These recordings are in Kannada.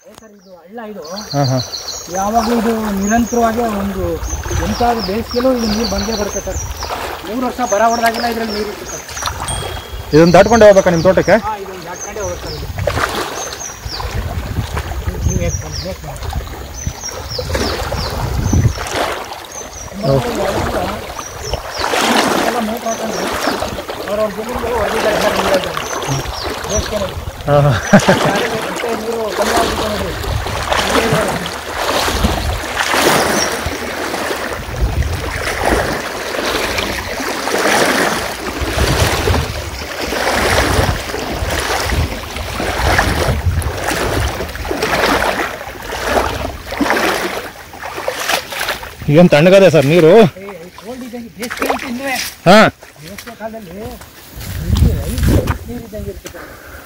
ಸರ್ ಇದು ಹಳ್ಳ ಇದು ಹಾಂ ಹಾಂ ಯಾವಾಗಲೂ ಇದು ನಿರಂತರವಾಗಿ ಒಂದು ಎಂತಾದ್ರು ಬೇಸಿಗೆಲೂ ಇದು ನೀರು ಬಂದೇ ಬರುತ್ತೆ ಸರ್ ಮೂರು ವರ್ಷ ಬರ ಹೊಡೆದಾಗೆಲ್ಲ ಇದರಲ್ಲಿ ನೀರು ಇರುತ್ತೆ ಸರ್ ಇದನ್ನು ದಾಟ್ಕೊಂಡೆ ಹೋಗ್ಬೇಕಾ ನಿಮ್ಮ ತೋಟಕ್ಕೆ ಹಾಂ ಇದು ದಾಟ್ಕೊಂಡೇ ಹೋಗುತ್ತೆ ಸರ್ ಇದು ನೀವು ಹೇಗೆ ಬನ್ನಿ ಹೇಗೆ ಬನ್ನಿ ಎಲ್ಲ ಮೇಕ್ ಹಾಕೊಂಡು ಅವ್ರವ್ರ ಜಮೀನಿಗೆ ಹೊಡೆದಿದ್ದಾರೆ ಸರ್ ನೀರಲ್ಲಿ ಬೇಸಿಗೆನಲ್ಲಿ ಹಾಂ ಹಾಂ ಯಾರಿಗೆ ಮತ್ತೆ ನೀರು ಕಮ್ಮಿ ಆಗ್ಬಿಟ್ಟು ನೋಡಿ ಏನು ತಣ್ಣಗದೆ ಸರ್ ನೀರು ಕೋಲ್ಡ್ ಇದ್ದಂಗೆ ಬೇಸಿಗೆ ಅಂತ ಇನ್ನೂ ಹಾಂ ಬೇಸಿಗೆ ಕಾಲದಲ್ಲಿ ಇಲ್ಲಿ ಐದು ನೀರು ಇದ್ದಂಗೆ ಇರ್ತದೆ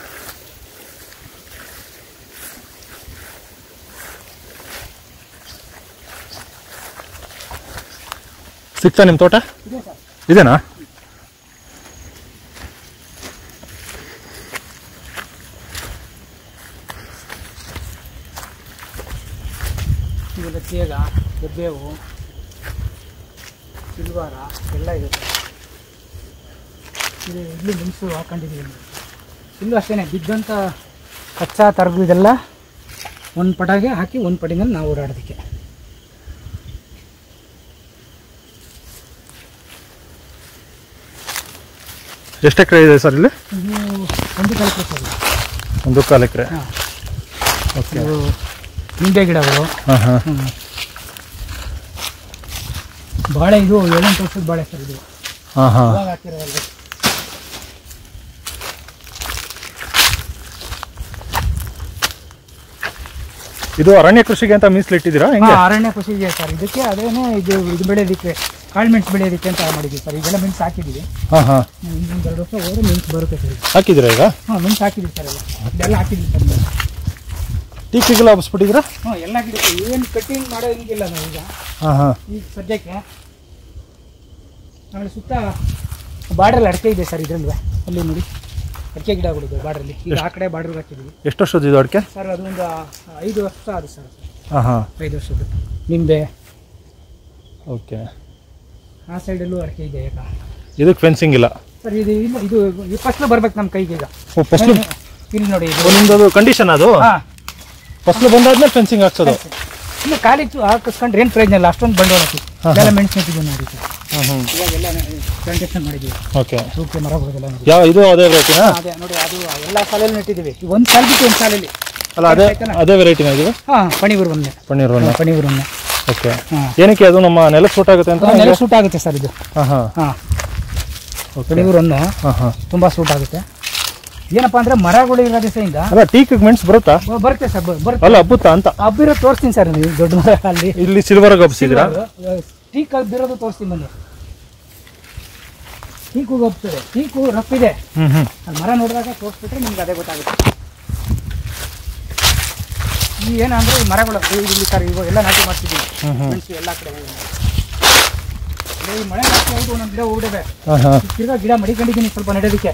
ಸಿಗ್ತಾ ನಿಮ್ಮ ತೋಟ ಇದೆ ಸರ್ ಇದೇನಾ ಇವೆಲ್ಲ ತೇಗ ಹೆಬ್ಬೇವು ಸಿಲ್ವಾರ ಎಲ್ಲ ಇದೆ ಸರ್ ಇದು ಇಲ್ಲಿ ಮೆಣಸು ಹಾಕೊಂಡಿದ್ದೀವಿ ಇಲ್ಲೂ ಅಷ್ಟೇ ಬಿದ್ದಂಥ ಕಚ್ಚಾ ತರಗು ಇದೆಲ್ಲ ಒಂದು ಪಟಾಗೆ ಹಾಕಿ ಒಂದು ಪಟಿನಲ್ಲಿ ನಾವು ಓಡಾಡೋದಕ್ಕೆ ಎಷ್ಟು ಎಕರೆ ಇದೆ ಸರ್ ಇಲ್ಲಿ ಇದು ಒಂದು ಕಲಿಕೆ ಸರ್ ಇದು. ಒಂದು ಕಾಲು ಎಕರೆ ಹಾಂ ಓಕೆ ಇದು ನಿಂಬೆ ಗಿಡಗಳು ಹಾಂ ಹಾಂ ಹ್ಮ್. ಬಾಳೆ ಇದು ಏಳೆಂಟು ವರ್ಷದ ಬಾಳೆ ಸರ್ ಇದು ಹಾಂ ಹಾಂ ಇವಾಗ ಹಾಕಿರೋದಲ್ರಿ ಇದು ಅರಣ್ಯ ಕೃಷಿಗೆ ಅಂತ ಮೀಸಲಿಟ್ಟಿದ್ದೀರಾ ಹೆಂಗೆ ಹಾ, ಅರಣ್ಯ ಕೃಷಿ ಇದೆ ಸರ್ ಇದಕ್ಕೆ ಅದೇನೆ ಇದು ಇದು ಬೆಳೆಯೋದಕ್ಕೆ ಕಾಳು ಮೆಣಸು ಬೆಳೆಯೋದಕ್ಕೆ ಅಂತ ಮಾಡಿದ್ವಿ ಸರ್ ಈಗೆಲ್ಲ ಮೆಣಸು ಹಾಕಿದ್ದೀವಿ ಹಾಂ ಹಾಂ ಹ್ಮ್, ಇನ್ನೊಂದು ಎರಡು ವರ್ಷ ಹೋದ್ರೆ ಮೆಣಸು ಬರುತ್ತೆ ಸರ್ ಹಾಕಿದ್ದೀರಾ ಈಗ ಹಾಂ ಮೆಣಸು ಹಾಕಿದ್ದೀವಿ ಸರ್ ಎಲ್ಲ ಇದೆಲ್ಲ ಹಾಕಿದ್ದೀವಿ ಸರ್ ಮೆಣಸು ಟೀಕಿಗೆಲ್ಲ ಹಬ್ಬಿಸ್ಬಿಟ್ಟಿದ್ದೀರಾ ಹ್ಞೂ ಎಲ್ಲ ಗಿಡಕ್ಕೆ ಏನು ಕಟ್ಟಿಂಗ್ ಮಾಡೋ ಹಿಂಗಿಲ್ಲ ನಾವು ಈಗ ಹಾಂ ಹಾಂ ಈಗ ಸದ್ಯಕ್ಕೆ ಆಮೇಲೆ ಸುತ್ತ ಬಾರ್ಡ್ರಲ್ಲಿ ಅಡಿಕೆ ಇದೆ ಸರ್ ಇದರಲ್ಲಿ ಅಲ್ಲಿ ನೋಡಿ ಅಡಿಕೆ ಗಿಡಗಳಿದೆ ಬಾರ್ಡ್ರಲ್ಲಿ ಈಗ ಆ ಕಡೆ ಬಾರ್ಡ್ರಿಗೆ ಹಾಕಿದ್ದೀವಿ ಎಷ್ಟು ವರ್ಷದ ಇದು ಅಡಿಕೆ ಸರ್ ಅದೊಂದು ಐದು ವರ್ಷ ಅದು ಸರ್ ಹಾಂ ಹಾಂ ಐದು ವರ್ಷದ್ದು ನಿಂಬೆ ಓಕೆ ಆ ಸೈಡಲ್ಲೂ ಅಡಿಕೆ ಇದೆ ಈಗ ಇದಕ್ಕೆ ಫೆನ್ಸಿಂಗ್ ಇಲ್ಲ ಸರ್ ಇದು ಇಲ್ಲ ಇದು ಈ ಫಸ್ಲು ಬರ್ಬೇಕು ನಮ್ಮ ಕೈಗೆ ಈಗ ಓ ಫಸ್ಲು ಇಲ್ಲಿ ನೋಡಿ ಇದು ಓ, ನಿಮ್ದು ಕಂಡೀಷನ್ ಅದು ಹಾಂ ಫಸ್ಲು ಬಂದಾದ್ಮೇಲೆ ಫೆನ್ಸಿಂಗ್ ಹಾಕ್ಸೋದು ಇನ್ನು ಕಾಲಿತ್ತು ಹಾಕಿಸ್ಕೊಂಡ್ರೆ ಏನು ಪ್ರಯೋಜನ ಇಲ್ಲ ಅಷ್ಟೊಂದು ಬಂಡವಾಳ ಹಾಕಿ ಹಾ, ಎಲ್ಲ ಮೆಣಸು ನೆಟ್ಟಿದ್ದೀವಿ ನೋಡಿ ಸರ್ ಹ್ಞೂ ಹ್ಞೂ ಇವಾಗೆಲ್ಲ ಪ್ಲಾಂಟೇಶನ್ ಮಾಡಿದ್ದೀವಿ ಓಕೆ ಸೂಕ್ಷ್ಮ ಮರಗಳಿಗೆಲ್ಲ ನೋಡಿ ಯಾವ ಇದು ಅದೇ ವೆರೈಟಿನಾ ಅದೇ ನೋಡಿ ಅದು ಎಲ್ಲ ಸಾಲಲ್ಲಿ ನೆಟ್ಟಿದ್ದೀವಿ ಒಂದು ಸಾಲ ಬಿಟ್ಟು ಒಂದು ಸಾಲಲ್ಲಿ ಅಲ್ಲ ಅದೇ ಅದೇ ವೆರೈಟಿನ ಇದು ಹಾಂ ಪಣಿಬೂರು ಒಂದೇ ಪನ್ನೀರ್ ಒನ್ನ ಪಣಿಬೂರು ಒಂದೇ ಓಕೆ ಹಾಂ ಏನಕ್ಕೆ ಅದು ನಮ್ಮ ನೆಲಕ್ಕೆ ಸೂಟ್ ಆಗುತ್ತೆ ಅಂತ ನೆಲ ಸೂಟ್ ಆಗುತ್ತೆ ಸರ್ ಇದು ಹಾಂ ಹಾಂ ಹಾಂ ಓಕೆ ಪಣಿಬೂರು ಒಂದು ಹಾಂ ಹಾಂ ತುಂಬ ಸೂಟ್ ಆಗುತ್ತೆ ಏನಪ್ಪ ಅಂದರೆ ಮರಗಳು ಇರೋ ದಿವಸದಿಂದ ಅಲ್ಲ ಟೀಕಿಗೆ ಮೆಣಸು ಬರುತ್ತಾ ಬ- ಬರುತ್ತೆ ಸರ್ ಬ- ಬರುತ್ತೆ ಅಲ್ಲ ಹಬ್ಬುತ್ತಾ ಅಂತ ಹಬ್ಬಿರೋ ತೋರಿಸ್ತೀನಿ ಸರ್ ನೀವು ದೊಡ್ಡ ಮರ ಅಲ್ಲಿ ಇಲ್ಲಿ ಸಿಲ್ವರ್ಗೆ ಹಬ್ಸಿದ್ದೀರಾ ಟೀಕ್ ಹಬ್ಬಿರೋದು ತೋರಿಸ್ತೀನಿ ಬನ್ನಿ ಟೀಕು ಹಬ್ತದೆ ಟೀಕು ರಫ್ ಇದೆ ಹ್ಞೂ ಹ್ಞೂ ಅಲ್ಲಿ ಮರ ನೋಡಿದಾಗ ತೋರಿಸ್ಬಿಟ್ರೆ ನಿಮ್ಗೆ ಅದೇ ಗೊತ್ತಾಗುತ್ತೆ ಈ ಏನಂದ್ರೆ ಈ ಮರಗಳು ಈ- ಇಲ್ಲಿ ಸರ್ ಇವು ಎಲ್ಲ ನಾಟಿ ಮಾಡ್ತಿದ್ದೀವಿ ಹ್ಞೂ ಹ್ಞೂ ಮೆಣಸು ಎಲ್ಲ ಕಡೆ ಈ ಮಳೆ ಜಾಸ್ತಿ ಆಯ್ತು ಒಂದೊಂದು ಗಿಡ ಹೋಗ್ಬಿಟ್ಟಿದೆ ಹಾಂ ಹಾಂ ತಿರ್ಗಾ ಗಿಡ ಮಡಿಕೊಂಡಿದ್ದೀನಿ ಸ್ವಲ್ಪ ನೆಡೋದಕ್ಕೆ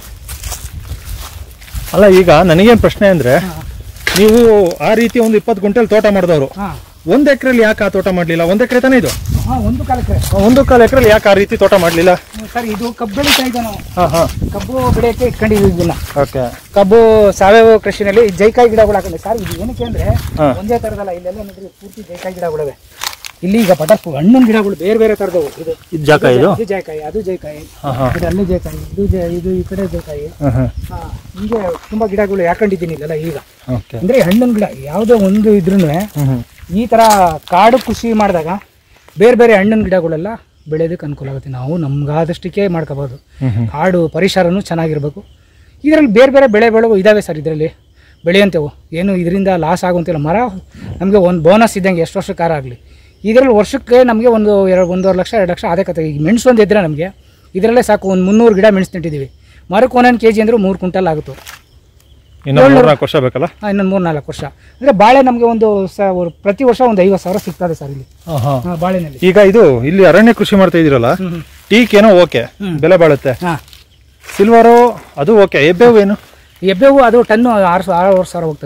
ಅಲ್ಲ ಈಗ ನನಗೇನು ಪ್ರಶ್ನೆ ಅಂದರೆ ಹಾಂ ನೀವು ಆ ರೀತಿ ಒಂದು ಇಪ್ಪತ್ತು ಗುಂಟೆಲಿ ತೋಟ ಮಾಡಿದವರು ಹಾಂ ಒಂದು ಎಕರೆಲಿ ಯಾಕೆ ಆ ತೋಟ ಮಾಡಲಿಲ್ಲ ಒಂದು ಎಕರೆ ತಾನೇ ಇದು ಹಾಂ ಒಂದು ಕಾಲಕ್ಕೆ ಒಂದು ಕಾಲು ಎಕರೆಲಿ ಯಾಕೆ ಆ ರೀತಿ ತೋಟ ಮಾಡಲಿಲ್ಲ ಸರ್ ಇದು ಕಬ್ಬು ಬೆಳೀತಾ ಇದೆ ನಾವು ಹಾಂ ಹಾಂ ಕಬ್ಬು ಬೆಳೆಯೋಕ್ಕೆ ಇಟ್ಕೊಂಡಿದ್ದೀವಿ ಇದನ್ನ ಓಕೆ ಕಬ್ಬು ಸಾವಯವ ಕೃಷಿನಲ್ಲಿ ಜೈಕಾಯಿ ಗಿಡಗಳು ಹಾಕಿದೆ ಸರ್ ಇದು ಏನಕ್ಕೆ ಅಂದ್ರೆ ಹಾ. ಒಂದೇ ತರದಲ್ಲ ಇಲ್ಲೆಲ್ಲ ನೋಡ್ರಿ ಪೂರ್ತಿ ಜೈಕಾಯಿ ಗಿಡಗಳಿವೆ ಇಲ್ಲಿ ಈಗ ಬಟರ್ ಹಣ್ಣಿನ ಗಿಡಗಳು ಬೇರೆ ಬೇರೆ ತರದವು ಇದು ಇದು ಜಾಕ ಇದು ಇದು ಜೈಕಾಯಿ ಅದು ಜೈಕಾಯಿ ಹಾಂ ಹಾಂ ಇದು ಅಲ್ಲಿ ಜೈಕಾಯಿ ಇದು ಜೈ- ಇದು ಈ ಕಡೆ ಜೈಕಾಯಿ ಹಾಂ ಹಾಂ ಹಾ, ಹಿಂಗೆ ತುಂಬಾ ಗಿಡಗಳು ಯಾಕೊಂಡಿದ್ದೀನಿ ಇಲ್ಲೆಲ್ಲ ಈಗ ಓಕೆ ಅಂದ್ರೆ ಹಣ್ಣಿನ ಗಿಡ ಯಾವುದೋ ಒಂದು ಇದ್ರೂ ಹ್ಞೂ ಹ್ಞೂ ಈ ತರ ಕಾಡು ಕೃಷಿ ಮಾಡಿದಾಗ ಬೇರೆ ಬೇರೆ ಹಣ್ಣಿನ ಗಿಡಗಳೆಲ್ಲ ಬೆಳೆಯೋದಕ್ಕೆ ಅನುಕೂಲ ಆಗುತ್ತೆ ನಾವು ನಮ್ಗಾದಷ್ಟಕ್ಕೆ ಮಾಡ್ಕೋಬೋದು ಹ್ಞೂ ಹ್ಞೂ ಕಾಡು ಪರಿಸರನೂ ಚೆನ್ನಾಗಿರ್ಬೇಕು ಇದರಲ್ಲಿ ಬೇರೆ ಬೇರೆ ಬೆಳೆ ಬೆಳೆವು ಇದ್ದಾವೆ ಸರ್ ಇದರಲ್ಲಿ ಬೆಳೆಯಂತೆವು ಏನು ಇದರಿಂದ ಲಾಸ್ ಆಗುವಂತಿಲ್ಲ ಮರ ನಮಗೆ ಒಂದು ಬೋನಸ್ ಇದ್ದಂಗೆ ಎಷ್ಟು ವರ್ಷಕ್ಕಾರ ಆಗಲಿ ಇದರಲ್ಲಿ ವರ್ಷಕ್ಕೆ ನಮಗೆ ಒಂದು ಎರಡು ಒಂದೂವರೆ ಲಕ್ಷ ಎರಡು ಲಕ್ಷ ಆದೇ ಕತೆ ಈಗ ಮೆಣಸು ಒಂದು ಇದ್ದರೆ ನಮಗೆ ಇದರಲ್ಲೇ ಸಾಕು ಒಂದು ಮುನ್ನೂರು ಗಿಡ ಮೆಣಸು ನೆಟ್ಟಿದ್ದೀವಿ ಮರಕ್ಕೆ ಒಂದೊಂದು ಕೆ ಜಿ ಅಂದರೆ ಮೂರು ಕ್ವಿಂಟಲ್ ಆಗುತ್ತೆ ಇನ್ನೂ ಮೂರ್ನಾಲ್ಕು ವರ್ಷ ಬೇಕಲ್ಲ ಇನ್ನೊಂದು ಮೂರು ನಾಲ್ಕು ವರ್ಷ ಅಂದರೆ ಬಾಳೆ ನಮಗೆ ಒಂದು ಸ ಒಂದು ಪ್ರತಿ ವರ್ಷ ಒಂದು ಐವತ್ತು ಸಾವಿರ ಸಿಗ್ತದೆ ಸರ್ ಇಲ್ಲಿ ಹಾಂ ಹಾಂ ಹಾಂ ಬಾಳೆನಲ್ಲಿ ಈಗ ಇದು ಇಲ್ಲಿ ಅರಣ್ಯ ಕೃಷಿ ಮಾಡ್ತಾ ಇದೀರಲ್ಲ ಹ್ಞೂ ಹ್ಞೂ ಟೀಕ್ ಏನೋ ಓಕೆ ಬೆಲೆ ಬಾಳುತ್ತೆ ಹಾಂ ಸಿಲ್ವರು ಅದು ಓಕೆ ಎಬ್ಬೇವು ಏನು ಎಬ್ಬೇವು ಅದು ಟನ್ನು ಆರು ಸಾ- ಆರು ಸಾವಿರ ಹೋಗ್ತದೆ ಸರ್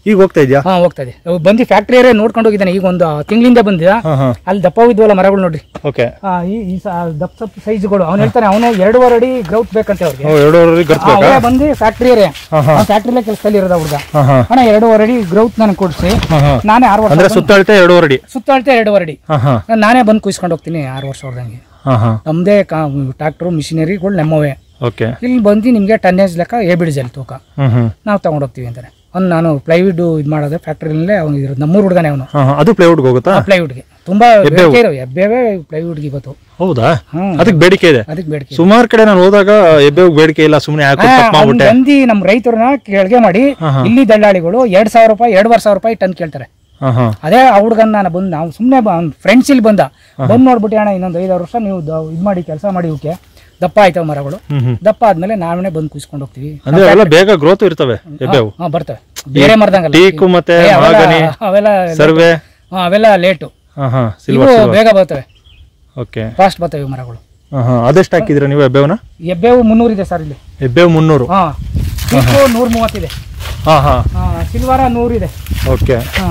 ಈಗ ಹೋಗ್ತಾ ಇದೆಯಾ ಹಾ ಹೋಗ್ತಾ ಇದೆ ಅವು ಬಂದು ಫ್ಯಾಕ್ಟ್ರಿಯರೇ ನೋಡ್ಕೊಂಡು ಹೋಗಿದ್ದಾನೆ ಈಗ ಒಂದು ತಿಂಗಳಿಂದ ಬಂದಿದ ಹಾ ಹಾ ಅಲ್ಲಿ ದಪ್ಪ ಇದ್ವಲ್ಲ ಮರಗಳು ನೋಡ್ರಿ ಓಕೆ ಆ, ಈ ಈ ಸ- ದಪ್ಪ ದಪ್ಪ ಸೈಜ್ಗಳು ಅವ್ನು ಹೇಳ್ತಾನೆ ಅವನೇ ಎರಡೂವರೆ ಅಡಿ ಗ್ರೌತ್ ಬೇಕಂತೆ ಅವ್ರಿಗೆ ಓ ಎರಡೂವರೆ ಗರ್ತ್ಬೇಕಾ ಅವರೇ ಬಂದು ಫ್ಯಾಕ್ಟ್ರಿಯರೇ ಹಾ ಹಾ ಫ್ಯಾಕ್ಟ್ರಿಲೇ ಕೆಲಸದಲ್ಲಿ ಇರೋದ ಹುಡುಗ ಹಾ ಹಾ ಅಣ್ಣ ಎರಡೂವರೆ ಅಡಿ ಗ್ರೌತ್ ನನಗೆ ಕೊಡಿಸಿ ಹಾ ಹಾ ನಾನೇ ಆರು ವರ್ಷ ಅಂದ್ರೆ ಸುತ್ತಳತೆ ಎರಡೂವರೆ ಅಡಿ ಸುತ್ತಾಡ್ತೆ ಎರಡೂವರೆ ಅಡಿ ಹಾ ಹಾ ನಾನೇ ಬಂದು ಕುಯ್ಸ್ಕೊಂಡು ಹೋಗ್ತೀನಿ ಆರು ವರ್ಷ ಹೊಡೆದಂಗೆ ಹಾ ಹಾ ನಮ್ಮದೇ ಕಾ ಟ್ರಾಕ್ಟ್ರು ಮಿಷಿನರಿಗಳು ನಮ್ಮವೇ ಓಕೆ ಇಲ್ಲಿ ಬಂದು ನಿಮಗೆ ಟನ್ನೇಜ್ ಲೆಕ್ಕ ಎ ಬಿಡಿಜಲ್ ತೂಕ ಹ್ಮ್ ಹ್ಮ್ ನಾವು ತಗೊಂಡೋಗ್ತೀವಿ ಅಂತಾನೆ ಅವ್ನು ನಾನು ಪ್ಲೈವುಡ್ ಇದು ಮಾಡೋದು ಫ್ಯಾಕ್ಟ್ರಿನಲ್ಲೇ ಅವ್ನು ಇರೋದು ನಮ್ಮೂರು ಹುಡುಗನೇ ಅವನು ಹಾ ಹಾ ಅದು ಪ್ಲೇವುಡ್ಗೆ ಹೋಗುತ್ತಾ ಪ್ಲೈವುಡ್ಗೆ ತುಂಬಾ ಬೇಡಿಕೆ ಇರೋ ಎಬ್ಬೇವೇ ಪ್ಲೈವುಡ್ಗೆ ಇವತ್ತು ಹೌದಾ ಹ್ಮ್ ಅದಕ್ಕೆ ಬೇಡಿಕೆ ಇದೆ ಅದಕ್ಕೆ ಬೇಡಿಕೆ ಸುಮಾರು ಕಡೆ ನಾನು ಹೋದಾಗ ಎಬ್ಬೆ ಬೇಡಿಕೆ ಇಲ್ಲ ಸುಮ್ಮನೆ ಹಾಕಿ ತಪ್ಪು ಮಾಡ್ಬಿಟ್ಟೆ ಬಂದು ನಮ್ಮ ರೈತರನ್ನ ಕೆಳಗೆ ಮಾಡಿ ಹಾ, ಹಾ. ಇಲ್ಲಿ ದಳ್ಳಾಳಿಗಳು ಎರಡ್ ಸಾವಿರ ರೂಪಾಯಿ ಎರಡುವರೆ ಸಾವಿರ ರೂಪಾಯಿ ಟನ್ ಕೇಳ್ತಾರೆ ಹಾ ಹಾ ಅದೇ ಆ ಹುಡ್ಗನ್ ನಾನು ಬಂದು ನಾವು ಸುಮ್ಮನೆ ಫ್ರೆಂಡ್ಸ್ ಇಲ್ಲಿ ಬಂದ ಬಂದು ನೋಡ್ಬಿಟ್ಟು ಅಣ್ಣ ಇನ್ನೊಂದು ಐದಾರು ವರ್ಷ ನೀವು ಇದು ಮಾಡಿ ಕೆಲಸ ಮಾಡಿ ಇವಕ್ಕೆ ದಪ್ಪ ಆಯ್ತವ ಮರಗಳು ಹ್ಮ್ ಹ್ಮ್ ದಪ್ಪ ಆದ್ಮೇಲೆ ನಾವೇ ಬಂದು ಕುಯ್ಸ್ಕೊಂಡು ಹೋಗ್ತೀವಿ ಅಂದ್ರೆ ಅವೆಲ್ಲ ಬೇಗ ಗ್ರೋತ್ ಇರ್ತವೆ ಎಬ್ಬೆವು ಹಾ ಬರ್ತವೆ ಬೇರೆ ಮರದಂಗಲ್ಲ ಟೀಕು ಮತ್ತೆ ಏ, ಅವೆಲ್ಲ- ಮಾಗನಿ ಅವೆಲ್ಲ ಸರ್ವೆ ಹಾ, ಅವೆಲ್ಲ ಲೇಟು ಹಾ ಹಾ ಇವು ಸಿಲ್ವರ್ ಸಿಲ್ವರ್ ಬೇಗ ಬರ್ತವೆ ಓಕೆ ಫಾಸ್ಟ್ ಬರ್ತವೆ ಇವು ಮರಗಳು ಹಾ ಹಾ ಅದೆಷ್ಟು ಹಾಕಿದ್ರ ನೀವು ಎಬ್ಬೆವನ ಎಬ್ಬೇವು ಮುನ್ನೂರು ಇದೆ ಸರ್ ಇಲ್ಲಿ ಎಬ್ಬೆವು ಮುನ್ನೂರು ಹಾ ಟೀಕು ನೂರ ಮೂವತ್ತಿದೆ ಹಾ ಹಾ ಹಾ ಸಿಲ್ವರ ನೂರಿದೆ ಓಕೆ ಹಾ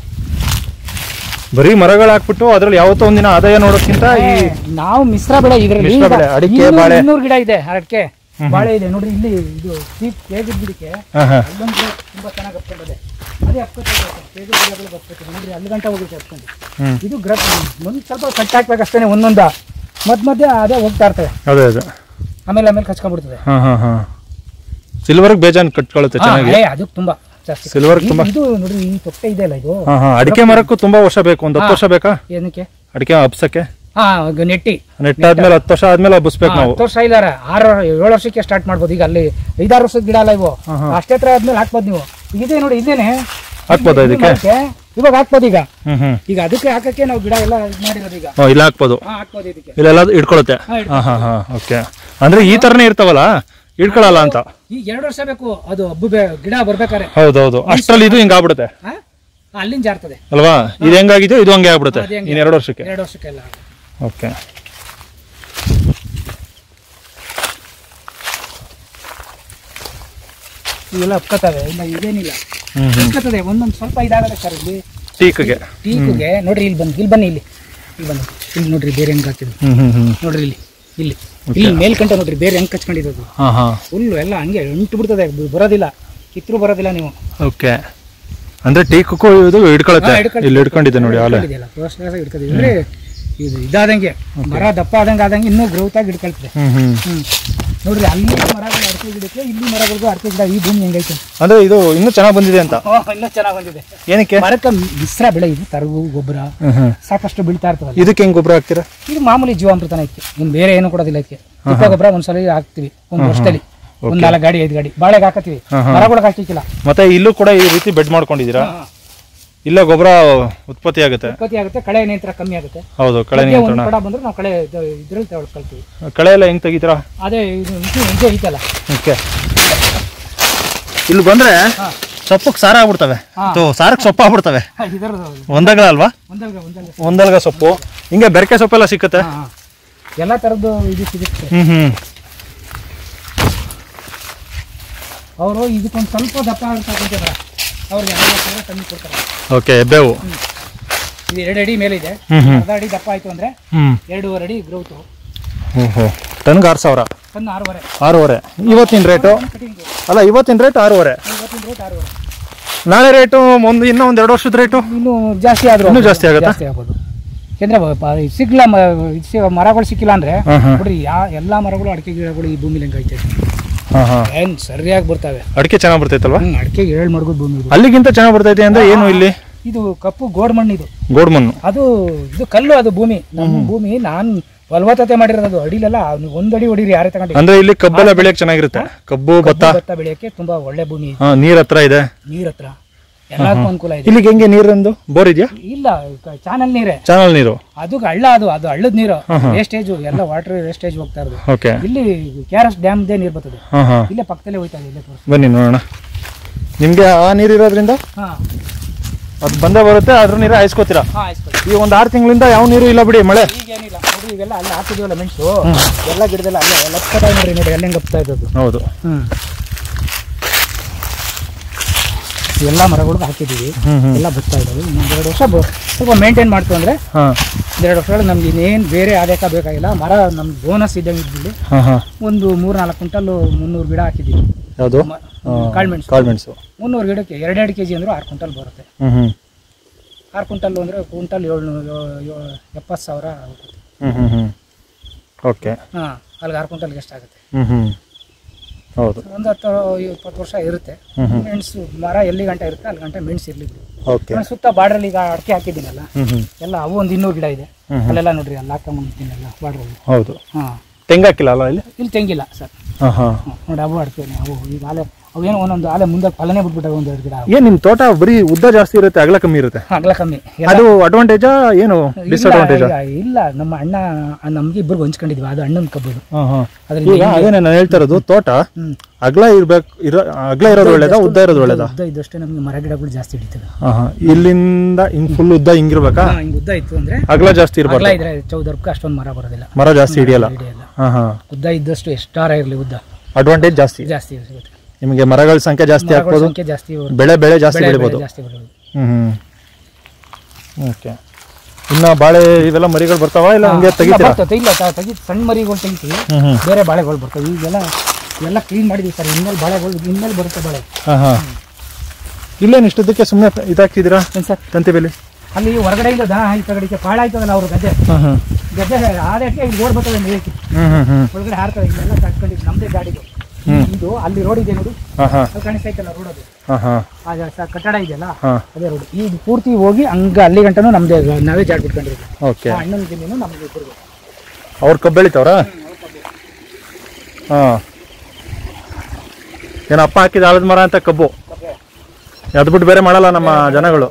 ಬರೀ ಮರಗಳು ಹಾಕ್ಬಿಟ್ಟು ಅದ್ರಲ್ಲಿ ಯಾವತ್ತೋ ಒಂದಿನ ಆದಾಯ ನೋಡೋಕ್ಕಿಂತ ಈ ಏ, ನಾವು ಮಿಶ್ರ ಬೆಳೆ ಇದರಲ್ಲಿ ಮಿಶ್ರ ಬೆಳೆ, ಅಡಿಕೆ, ಬಾಳೆ. ಇನ್ನೂರು ಗಿಡ ಇದೆ ಅಡಿಕೆ ಬಾಳೆ ಇದೆ ನೋಡ್ರಿ ಇಲ್ಲಿ ಇದು ತೇಗದ ಗಿಡಕ್ಕೆ ಹಾ ಹಾ ಅಲ್ಲೊಂದು ತುಂಬಾ ಚೆನ್ನಾಗಿ ಹಪ್ಕೊಂಡಿದೆ ಅದೇ ಹಪ್ಕೊತೈತೆ ತೇಗದ ಗಿಡಗಳು ಹಪ್ಕೊತೈತೆ ನೋಡ್ರಿ ಅಲ್ಲಿ ಗಂಟ ಹೋಗುತ್ತೆ ಹಪ್ಕೊಂಡು ಹ್ಮ್ ಇದು ಗ್ರ ಒಂದು ಸ್ವಲ್ಪ ಕಟ್ ಹಾಕ್ಬೇಕಷ್ಟೇ ಒಂದೊಂದ ಮಧ್ಯ ಮಧ್ಯೆ ಅದೇ ಹೋಗ್ತಾ ಇರ್ತವೆ ಅದೇ ಅದೇ ಆಮೇಲೆ ಆಮೇಲೆ ಕಚ್ಕೊಂಡ್ಬಿಡ್ತದೆ ಹಾ ಹಾ ಹಾ ಸಿಲ್ವರ್ಗೆ ಬೇಜಾನ್ ಕಟ್ಕೊಳ್ಳುತ್ತೆ ಹಾ, ಚೆನ್ನಾಗಿ ಏ, ಅದು ತುಂಬಾ ಜಾಸ್ತಿ ಸಿಲ್ವರ್ ಇದು- ತುಂಬಾ ಇದು ನೋಡ್ರಿ ಈ ತೊಟ್ಟೆ ಇದೆ ಅಲ್ಲ ಇದು ಹಾ ಹಾ ಅಡಿಕೆ ಮರಕ್ಕೂ ತುಂಬಾ ವರ್ಷ ಬೇಕು ಒಂದು ಹತ್ತು ವರ್ಷ ಬೇಕಾ ಏನಕ್ಕೆ ಅಡಿಕೆ ಹಬ್ಸಕ್ಕೆ ಹಾ ಈಗ ನೆಟ್ಟಿ ನೆಟ್ಟಾದ್ಮೇಲೆ ಹತ್ತು ವರ್ಷ ಆದ್ಮೇಲೆ ಹಬ್ಬಿಸ್ಬೇಕು ನಾವು ಹತ್ತು ವರ್ಷ ಇಲ್ಲಾರ ಆರು ಏಳು ವರ್ಷಕ್ಕೆ ಸ್ಟಾರ್ಟ್ ಮಾಡ್ಬೋದು ಈಗ ಅಲ್ಲಿ ಐದಾರು ವರ್ಷದ ಗಿಡ ಅಲ್ಲ ಇವು ಹಾ, ಹಾ. ಅಷ್ಟೇ ಹತ್ರ ಆದ್ಮೇಲೆ ಹಾಕ್ಬೋದು ನೀವು ಇದೆ ನೋಡಿ ಇದೇನೆ ಹಾಕ್ಬೋದಾ ಇದಕ್ಕೆ ಇದಕ್ಕೆ ಇವಾಗ ಹಾಕ್ಬೋದು ಈಗ ಹ್ಮ್ ಹ್ಮ್ ಈಗ ಅದಕ್ಕೆ ಹಾಕಕ್ಕೆ ನಾವು ಗಿಡ ಎಲ್ಲ ಇದು ಮಾಡಿರೋದು ಈಗ ಓ ಇಲ್ಲ ಹಾಕ್ಬೋದು ಹಾ ಹಾಕ್ಬೋದು ಇದಕ್ಕೆ ಇಲ್ಲೆಲ್ಲ ಇಟ್ಕೊಳುತ್ತೆ ಹಾ, ಹಾ ಹಾ ಹಾ ಓಕೆ ಅಂದ್ರೆ ಈ ತರನೇ ಇರ್ತಾವಲ್ಲ ಇಟ್ಕೊಳಲ್ಲ ಅಂತ ಈಗ ಎರಡು ವರ್ಷ ಬೇಕು ಅದು ಹಬ್ಬು ಬೇ- ಗಿಡ ಬರ್ಬೇಕಾರೆ ಹೌದೌದು ಅಷ್ಟ್ರಲ್ಲಿ ಇದು ಹಿಂಗ್ ಆಗ್ಬಿಡುತ್ತೆ ಹಾ ಅಲ್ಲಿಂದ ಜಾರ್ತದೆ ಅಲ್ವಾ ಇದು ಹೆಂಗಾಗಿದೆಯೋ ಇದು ಹಂಗೆ ಆಗ್ಬಿಡುತ್ತೆ ಅದೇ ಹಂಗೆ. ಇನ್ ಎರಡು ವರ್ಷಕ್ಕೆ ಎರಡು ವರ್ಷಕ್ಕೆಲ್ಲ ಓಕೆ ಇವೆಲ್ಲ ಹಪ್ಕೋತವೆ ಇಲ್ಲ ಇದೇನಿಲ್ಲ ಹ್ಮ್ ಹ್ಮ್ ಹಪ್ಕೋತದೆ ಒಂದೊಂದು ಸ್ವಲ್ಪ ಇದಾಗಲ್ಲ ಸರ್ ಇಲ್ಲಿ ಟೀಕ್ಗೆ ಟೀಕ್ಗೆ ನೋಡ್ರಿ ಇಲ್ಲಿ ಬನ್ನಿ ಇಲ್ಲಿ ಬನ್ನಿ ಇಲ್ಲಿ ಇಲ್ಲಿ ಬನ್ನಿ ಇಲ್ಲಿ ನೋಡ್ರಿ ಬೇರೆ ಹೆಂಗ್ ಹಾಕಿದ್ರು ಹ್ಮ್ ಹ್ಮ್ ಹ್ಮ್ ನೋಡ್ರಿ ಇಲ್ಲಿ ಇಲ್ಲಿ ಇಲ್ಲಿ ಮೇಲ್ಕಂಟ ನೋಡ್ರಿ ಬೇರೆ ಹೆಂಗ್ ಕಚ್ಕೊಂಡಿರೋದು ಹಾ ಹಾ ಫುಲ್ಲು ಎಲ್ಲ ಹಂಗೆ ಎಂಟು ಬಿಡ್ತದೆ ಬ- ಬರೋದಿಲ್ಲ ಕಿತ್ರು ಬರೋದಿಲ್ಲ ನೀವು ಓಕೆ ಅಂದ್ರೆ ಟೀಕಕ್ಕೂ ಇದು ಹಿಡ್ಕೊಳುತ್ತೆ ಹಾ, ಹಿಡ್ಕೊಳುತ್ತೆ. ಇಲ್ಲಿ ಹಿಡ್ಕೊಂಡಿದೆ ನೋಡಿ ಆಲೆ ಹಿಡ್ಕೊಂಡಿದೆಯಲ್ಲ, first class ಆಗಿ ಹಿಡ್ಕೊಂಡಿದೆ. ಅಂದ್ರೆ ಇದು ಇದಾದಂಗೆ ಮರ ದಪ್ಪ ಆದಂಗೆ ಆದಂಗೆ ಇನ್ನೂ ಗ್ರೋತ್ ಆಗಿ ಹಿಡ್ಕೊಳ್ತದೆ ಹ್ಮ್ ಹ್ಮ್ ಹ್ಮ್ ನೋಡ್ರಿ ಅಲ್ಲಿ ಮರಗಳು ಅಡಿಕೆ ಗಿಡಕ್ಕೆ ಇಲ್ಲಿ ಮರಗಳಿಗೂ ಅಡಿಕೆ ಗಿಡ ಈ ಭೂಮಿ ಹೆಂಗೈತೆ ಅಂದ್ರೆ ಇದು ಇನ್ನೂ ಚೆನ್ನಾಗಿ ಬಂದಿದೆ ಅಂತ ಇನ್ನೂ ಚೆನ್ನಾಗಿ ಬಂದಿದೆ ಏನಕ್ಕೆ ಮರಕ್ಕೆ ಮಿಶ್ರ ಬೆಳೆ ಇದು ತರಗು ಗೊಬ್ಬರ ಹ್ಮ್ ಹ್ಮ್ ಸಾಕಷ್ಟು ಬೀಳ್ತಾ ಇರ್ತದಲ್ಲ ಇದಕ್ಕೆ ಹೆಂಗ್ ಗೊಬ್ಬರ ಹಾಕ್ತೀರಾ ಇದು ಮಾಮೂಲಿ ಜೀವಾಮೃತನ ಇದಕ್ಕೆ ಇನ್ನು ಬೇರೆ ಏನು ಕೊಡೋದಿಲ್ಲ ಇದಕ್ಕೆ ತಿಪ್ಪ ಗೊಬ್ಬರ ಒಂದ್ಸಲ ಹಾಕ್ತಿವಿ ಒಂದು ವರ್ಷದಲ್ಲಿ ಒಂದ್ ನಾಲ್ಕು ಗಾಡಿ ಐದು ಗಾಡಿ ಬಾಳೆಗೆ ಹಾಕತ್ತೀವಿ ಮರಗಳಿಗೆ ಹಾಕಿಕ್ಕಿಲ್ಲ ಮತ್ತೆ ಇಲ್ಲೂ ಕೂಡ ಈ ರೀತಿ ಬೆಡ್ ಮಾಡ್ಕೊಂಡಿದ್ದೀರಾ ಇಲ್ಲ ಗೊಬ್ಬರ ಉತ್ಪತ್ತಿ ಆಗುತ್ತೆ ಉತ್ಪತ್ತಿ ಆಗುತ್ತೆ ಕಳೆ ನಿಯಂತ್ರಣ ಕಮ್ಮಿ ಆಗುತ್ತೆ ಹೌದು ಕಳೆ ಮಧ್ಯೆ ನಿಯಂತ್ರಣ ಒಂದು ಕಡ ಬಂದ್ರೆ ನಾವು ಕಳೆ ಇದು- ಇದ್ರಲ್ಲಿ ತಗೊಳ್ಕೊಳ್ತೀವಿ ಕಳೆ ಎಲ್ಲ ಹೆಂಗ್ ತೆಗಿತೀರಾ ಅದೇ ಇದು ಇದು ಇದು ಐತಲ್ಲ ಓಕೆ ಇಲ್ಲಿ ಬಂದ್ರೆ ಹಾ. ಸೊಪ್ಪಕ್ಕೆ ಸಾರ ಆಗ್ಬಿಡ್ತವೆ ಹಾ. ತೋ ಸಾರಕ್ಕೆ ಸೊಪ್ಪು ಆಗ್ಬಿಡ್ತವೆ ಇದರದ್ದು ಒಂದಗಳ ಅಲ್ವಾ ಒಂದಲ್ಗ ಒಂದಲ್ಗ ಒಂದಲ್ಗ ಸೊಪ್ಪು ಹಿಂಗೆ ಬೆರಕೆ ಸೊಪ್ಪೆಲ್ಲ ಸಿಕ್ಕತ್ತೆ ಹಾ, ಹಾ. ಎಲ್ಲ ಥರದ್ದು ಇದು ಸಿಗುತ್ತೆ ಹ್ಮ್ ಹ್ಮ್ ಅವರು ಇದಕ್ಕೊಂದು ಸ್ವಲ್ಪ ದಪ್ಪ ಸಾಕೊಂತಾರ ಅವ್ರಿಗೆ ಐವತ್ತು ಸಾವಿರ ಕಮ್ಮಿ ಕೊಡ್ತಾರೆ ಓಕೆ ಬೇವು ಇದು ಎರಡು ಅಡಿ ಮೇಲೆ ಇದೆ ಹ್ಮ್ ಹ್ಮ್ ಅರ್ಧ ಅಡಿ ದಪ್ಪ ಆಯ್ತು ಅಂದ್ರೆ ಹ್ಮ್ ಎರಡೂವರೆ ಅಡಿ ಗ್ರೋತು ಹ್ಮ್ ಹ್ಮ್ ಟನ್ಗೆ ಆರು ಸಾವಿರ ಸಣ್ಣ ಆರೂವರೆ ಆರೂವರೆ ಇವತ್ತಿನ ರೇಟು ಕಟಿಂಗ್ ಅಲ್ಲ ಇವತ್ತಿನ ರೇಟ್ ಆರೂವರೆ ಇವತ್ತಿನ ರೇಟ್ ಆರೂವರೆ ನಾಳೆ ರೇಟು ಒಂದು ಇನ್ನೂ ಒಂದು ಎರಡು ವರ್ಷದ ರೇಟು ಇನ್ನೂ ಜಾಸ್ತಿ ಆದ್ರೂ ಇನ್ನೂ ಆಗ್ಬೋದು. ಜಾಸ್ತಿ ಆಗುತ್ತಾ? ಜಾಸ್ತಿ ಆಗ್ಬೋದು ಯಾಕಂದ್ರೆ ಪ- ಸಿಗ್ಲ ಮ- ಇದು ಸಿ- ಮರಗಳು ಸಿಕ್ಕಿಲ್ಲ ಅಂದ್ರೆ ಹಾಂ ಹಾಂ ನೋಡ್ರಿ ಯಾ ಎಲ್ಲಾ ಮರಗಳು ಅಡಿಕೆ ಗಿಡಗಳು ಈ ಭೂಮಿಲಿ ಹೆಂಗೈತೆ ಹಾಂ ಹಾಂ ಏನ್ ಸರಿಯಾಗಿ ಬರ್ತವೆ ಅಡಿಕೆ ಚೆನ್ನಾಗಿ ಬರ್ತೈತಲ್ವಾ ಹ್ಮ್ ಅಡಿಕೆ ಏಳು ಮರಗಳು ಭೂಮಿ ಇದು ಅಲ್ಲಿಗಿಂತ ಚೆನ್ನಾಗಿ ಬರ್ತೈತೆ ಅಂದ್ರೆ ಏನು ಇಲ್ಲಿ ಇದು ಕಪ್ಪು ಗೋಡ್ ಮಣ್ಣು ಇದು ಗೋಡ್ ಮಣ್ಣು ಅದು ಇದು ಕಲ್ಲು ಅದು ಭೂಮಿ ನಮ್ಮ ಭೂಮಿ ನಾನ್ ಫಲವತ್ತತೆ ಮಾಡಿರೋದು ಅದು ಅಡಿಲೆಲ್ಲ ನೀವು ಒಂದ್ ಅಡಿ ಹೊಡೀರಿ ಯಾರೇ ತಗೊಂಡು ಅಂದ್ರೆ ಇಲ್ಲಿ ಕಬ್ಬೆಲ್ಲ ಬೆಳೆಯಕ್ ಚೆನ್ನಾಗಿರುತ್ತೆ ಕಬ್ಬು ಭತ್ತ ಭತ್ತ ಬೆಳೆಯಕ್ಕೆ ತುಂಬಾ ಒಳ್ಳೆ ಭೂಮಿ ಇದೆ. ಹಾ ನೀರ್ ಹತ್ರ ಇದೆ ನೀರ್ ಹತ್ರ ಎಲ್ಲದಕ್ಕೂ ಅನುಕೂಲ ಇದೆ ಇಲ್ಲಿಗೆ ಹೆಂಗೆ ನೀರಿಂದು ಬೋರ್ ಇದೆಯಾ ಇಲ್ಲ ಚಾನಲ್ ನೀರೇ ಚಾನಲ್ ನೀರು ಅದು ಹಳ್ಳ ಅದು ಅದು ಹಳ್ಳದ ನೀರು ವೇಸ್ಟೇಜ್ ಎಲ್ಲ ವಾಟರ್ ವೇಸ್ಟೇಜ್ ಹೋಗ್ತಾ ಇರೋದು ಓಕೆ ಇಲ್ಲಿ ಕೆ ಆರ್ ಎಸ್ ಡ್ಯಾಮ್ ದೇ ನೀರು ಬರ್ತದೆ ಹಾ ಹಾ ಇಲ್ಲೇ ಪಕ್ಕದಲ್ಲೇ ಹೋಯ್ತಾ ಇದೆ ಇಲ್ಲೇ ತೋರಿಸಿ ಬನ್ನಿ ನೋಡೋಣ ನಿಮ್ಗೆ ಆ ನೀರು ಇರೋದ್ರಿಂದ ಹಾ ಅದು ಬಂದೇ ಬರುತ್ತೆ ಅದ್ರ ನೀರು ಹಾಯಿಸ್ಕೋತೀರಾ ಹಾ ಆಯ್ತು ಈ ಒಂದು ಆರು ತಿಂಗಳಿಂದ ಯಾವ ನೀರು ಇಲ್ಲ ಬಿಡಿ ಮಳೆ ಈಗೇನಿಲ್ಲ ನೋಡ್ರಿ ಇವೆಲ್ಲ ಅಲ್ಲಿ ಹಾಕಿದೀವಲ್ಲ ಮೆಣಸು ಎಲ್ಲ ಗಿಡದಲ್ಲ ಅಲ್ಲೇ ಲಪ್ಕದ ನೋಡ್ರಿ ನೋಡಿ ಎಲ್ಲ ಹೆಂಗ್ ಹಪ್ತಾ ಇದ್ದದ್ದು ಹೌದು ಹ್ಮ್ ಎಲ್ಲ ಮರಗಳಿಗೂ ಹಾಕಿದ್ದೀವಿ ಹ್ಮ್ ಹ್ಮ್ ಎಲ್ಲ ಬರ್ತಾ ಇದ್ದಾವೆ ಇನ್ನೊಂದು ಎರಡು ವರ್ಷ ಬ- ಸ್ವಲ್ಪ ಮೇಂಟೈನ್ ಮಾಡ್ತು ಅಂದರೆ ಹಾ ಎರಡು ವರ್ಷಗಳು ನಮ್ಗೆ ಇನ್ನೇನು ಬೇರೆ ಆದಾಯ ಬೇಕಾಗಿಲ್ಲ ಮರ ನಮ್ಗೆ ಬೋನಸ್ ಇದ್ದಂಗೆ ಇದ್ದಿಲ್ಲಿ ಹಾ ಹಾ ಒಂದು ಮೂರು ನಾಲ್ಕು ಕ್ವಿಂಟಲ್ಲು ಮುನ್ನೂರು ಗಿಡ ಹಾಕಿದ್ದೀವಿ ಯಾವುದು ಮ- ಕಾಳುಮೆಣಸು ಕಾಳುಮೆಣಸು ಮುನ್ನೂರು ಗಿಡಕ್ಕೆ ಎರಡೆರಡು ಕೆ ಜಿ ಅಂದ್ರೆ ಆರು ಕ್ವಿಂಟಲ್ ಬರುತ್ತೆ ಹ್ಮ್ ಹ್ಮ್ ಆರು ಕ್ವಿಂಟಲ್ ಅಂದರೆ ಕ್ವಿಂಟಲ್ ಏಳ್ನೂರು ಎಪ್ಪತ್ತು ಸಾವಿರ ಹೋಗುತ್ತೆ ಹ್ಮ್ ಹ್ಮ್ ಹ್ಮ್ ಓಕೆ ಹಾಂ ಅಲ್ಲಿಗೆ ಆರು ಕ್ವಿಂಟಲ್ಗೆ ಎಷ್ಟಾಗುತ್ತೆ ಹ್ಮ್ ಹ್ಮ್ ಹೌದು ಒಂದು ಹತ್ತು ಇಪ್ಪತ್ತು ವರ್ಷ ಇರುತ್ತೆ ಹ್ಮ್ ಹ್ಮ್ ಮೆಣಸು ಮರ ಎಲ್ಲಿ ಗಂಟೆ ಇರುತ್ತೆ ಅಲ್ಲಿ ಗಂಟೆ ಮೆಣಸು ಇರಲಿ ಓಕೆ ನಾನು ಸುತ್ತ ಬಾರ್ಡ್ರಲ್ಲಿ ಈಗ ಅಡಿಕೆ ಹಾಕಿದ್ದೀನಲ್ಲ ಹ್ಮ್ ಹ್ಮ್ ಎಲ್ಲ ಅವು ಒಂದು ಇನ್ನೂರು ಗಿಡ ಇದೆ ಹ್ಮ್ ಹ್ಮ್. ಅಲ್ಲೆಲ್ಲ ನೋಡ್ರಿ ಅಲ್ಲಿ ಹಾಕೊಂಬಂದಿದ್ದೀನಲ್ಲ ಬಾರ್ಡ್ರಲ್ಲಿ ಹೌದು ಹಾಂ ತೆಂಗು ಹಾಕಿಲ್ಲ ಅಲ್ಲ ಇಲ್ಲಿ ಇಲ್ಲಿ ತೆಂಗಿಲ್ಲ ಸರ್ ಹಾ ಹಾ ಹ್ಮ್. ನೋಡಿ ಅವು ಅಡಿಕೆ ಅವು ಈಗ ಆಲೆ ಅವೇನೋ ಒಂದೊಂದು ಆಲೆ ಮುಂದೆ ಫಲನೇ ಬಿಟ್ಬಿಟ್ಟವೆ ಒಂದು ಎರಡು ಗಿಡ ಏನ್ ನಿಮ್ ತೋಟ ಬರೀ ಉದ್ದ ಜಾಸ್ತಿ ಇರುತ್ತೆ ಅಗಲ ಕಮ್ಮಿ ಇರುತ್ತೆ ಅಗಲ ಕಮ್ಮಿ ಎಲ್ಲ- ಅದು ಅಡ್ವಾಂಟೇಜಾ ಏನು ಇಲ್ಲ, ಡಿಸ್ಅಡ್ವಾಂಟೇಜಾ ಈಗ ಇಲ್ಲ ನಮ್ಮ ಅಣ್ಣ ನಮ್ಗೆ ಇಬ್ಬರು ಹಂಚ್ಕೊಂಡಿದ್ವಿ ಅದು ಅಣ್ಣನ ಕಬ್ಬು ಹಾ ಹಾ ಅದ್ರಿಂದ ಈಗ ಅದೇ ನಾನು ಹೇಳ್ತಾ ಇರೋದು ತೋಟ ಹ್ಮ್. ಅಗಲ ಇರ್ಬೇಕು ಇರೋ ಅಗಲ ಇರೋದು ಒಳ್ಳೇದಾ ಉದ್ದ ಇರೋದು ಒಳ್ಳೇದಾ ಉದ್ದ ಇದ್ದಷ್ಟೇ ನಮಗೆ ಮರ ಗಿಡಗಳು ಜಾಸ್ತಿ ಹಿಡಿತವೆ ಹಾ ಹಾ ಇಲ್ಲಿಂದ ಹಿಂಗ್ ಫುಲ್ ಉದ್ದ ಹಿಂಗಿರ್ಬೇಕಾ ಹಾ, ಹಿಂಗ್ ಉದ್ದ ಇತ್ತು ಅಂದ್ರೆ ಅಗಲ ಜಾಸ್ತಿ ಅಗಲ ಇರ್ಬಾರ್ದು ಇದ್ರೆ ಚೌದರ್ಕು ಅಷ್ಟೊಂದು ಮರ ಬರೋದಿಲ್ಲ ಮರ ಜಾಸ್ತಿ ಹಿಡಿಯಲ್ಲ ಹಿಡಿಯಲ್ಲ ಹಾ ಹಾ ಉದ್ದ ಇದ್ದಷ್ಟು ಎಷ್ಟಾರ ಇರಲಿ ಉದ್ದ ಅಡ್ವಾಂಟೇಜ್ ಜಾಸ್ತಿ ಜಾಸ್ತಿ ಸಿಗುತ್ತೆ ನಿಮಗೆ ಮರಗಳ ಸಂಖ್ಯೆ ಜಾಸ್ತಿ ಮರಗಳ ಹಾಕ್ಬೋದು ಸಂಖ್ಯೆ ಜಾಸ್ತಿ ಬರುತ್ತೆ. ಬೆಳೆ ಬೆಳೆ ಜಾಸ್ತಿ ಬೆಳೆ- ಬೆಳಿಬೋದು ಬೆಳೆ ಜಾಸ್ತಿ ಬರೋದು ಹ್ಮ್ ಹ್ಮ್ ಓಕೆ ಇನ್ನ ಬಾಳೆ ಇವೆಲ್ಲ ಮರಿಗಳು ಬರ್ತಾವ ಇಲ್ಲ ಹಂಗೆ ಇಲ್ಲ, ತೆಗಿತೀರಾ ಬರ್ತದೆ ಇಲ್ಲ ತ- ತೆಗಿ ಸಣ್ಣ ಮರಿಗಳು ತೆಗಿತೀವಿ ಹ್ಮ್ ಹ್ಮ್ ಬೇರೆ ಬಾಳೆಗಳು ಬರ್ತವೆ ಈಗೆಲ್ಲ ಎಲ್ಲ ಕ್ಲೀನ್ ಮಾಡಿದ್ವಿ ಸರ್ ಇನ್ಮೇಲೆ ಬಾಳೆಗಳು ಇನ್ಮೇಲೆ ಬರುತ್ತೆ ಬಾಳೆ ಹಾ ಹಾ ಇಲ್ಲೇನು ಇಷ್ಟದಕ್ಕೆ ಸುಮ್ಮನೆ ಇದಾಕ್ತಿದ್ದೀರಾ ಏನು ಸರ್ ತಂತಿ ಬೇಲಿ ಅಲ್ಲಿ ಹೊರಗಡೆಯಿಂದ ದನ ಈ ಕಡೆಗೆ ಪಾಳ ಆಯ್ತದಲ್ಲ ಅವ್ರ ಗದ್ದೆ ಹಾ ಹಾ ಗದ್ದೆ ಆದಕ್ಕೆ ಇಲ್ಲಿ ಓಡ್ ಬರ್ತದೆ ಮೇಯಕ್ಕೆ ಹ್ಮ್ ಹ್ಮ್ ಹ್ಮ್ ಒಳಗಡೆ ಹಾರ್ತವೆ ಇಲ್ಲೆಲ್ಲ ಕಟ್ಕೊಂಡಿದ್ದು ನಮ್ಮದೇ ಗಾಡಿದು ಹ್ಮ್. ಇದು ಅಲ್ಲಿ ರೋಡ್ ಇದೆ ನೋಡು ಹಾ ಹಾ ಅದು ಕಾಣಿಸ್ತಾ ಐತಲ್ಲ ರೋಡ್ ಅದು ಹಾ ಹಾ ಆ ಸ- ಕಟ್ಟಡ ಇದೆಯಲ್ಲ ಹಾ ಅದೇ ರೋಡ್ ಈಗ ಪೂರ್ತಿ ಹೋಗಿ ಹಂಗ ಅಲ್ಲಿ ಗಂಟನೂ ನಮ್ದೇ ನಾವೇ ಜಾಡ್ ಬಿಟ್ಕೊಂಡಿರೋದು ಓಕೆ ಆ ಅಣ್ಣನ ಜಮೀನು ನಮ್ಗೆ ಇಬ್ಬರಿಗೂ ಅವ್ರ ಕಬ್ಬು ಬೆಳಿತಾವ್ರಾ ಹಾ ಏನೋ ಅಪ್ಪ ಹಾಕಿದ ಆಲದ ಮರ ಅಂತ ಕಬ್ಬು ಅದು ಬಿಟ್ಟು ಬೇರೆ ಮಾಡಲ್ಲ ನಮ್ಮ ಜನಗಳು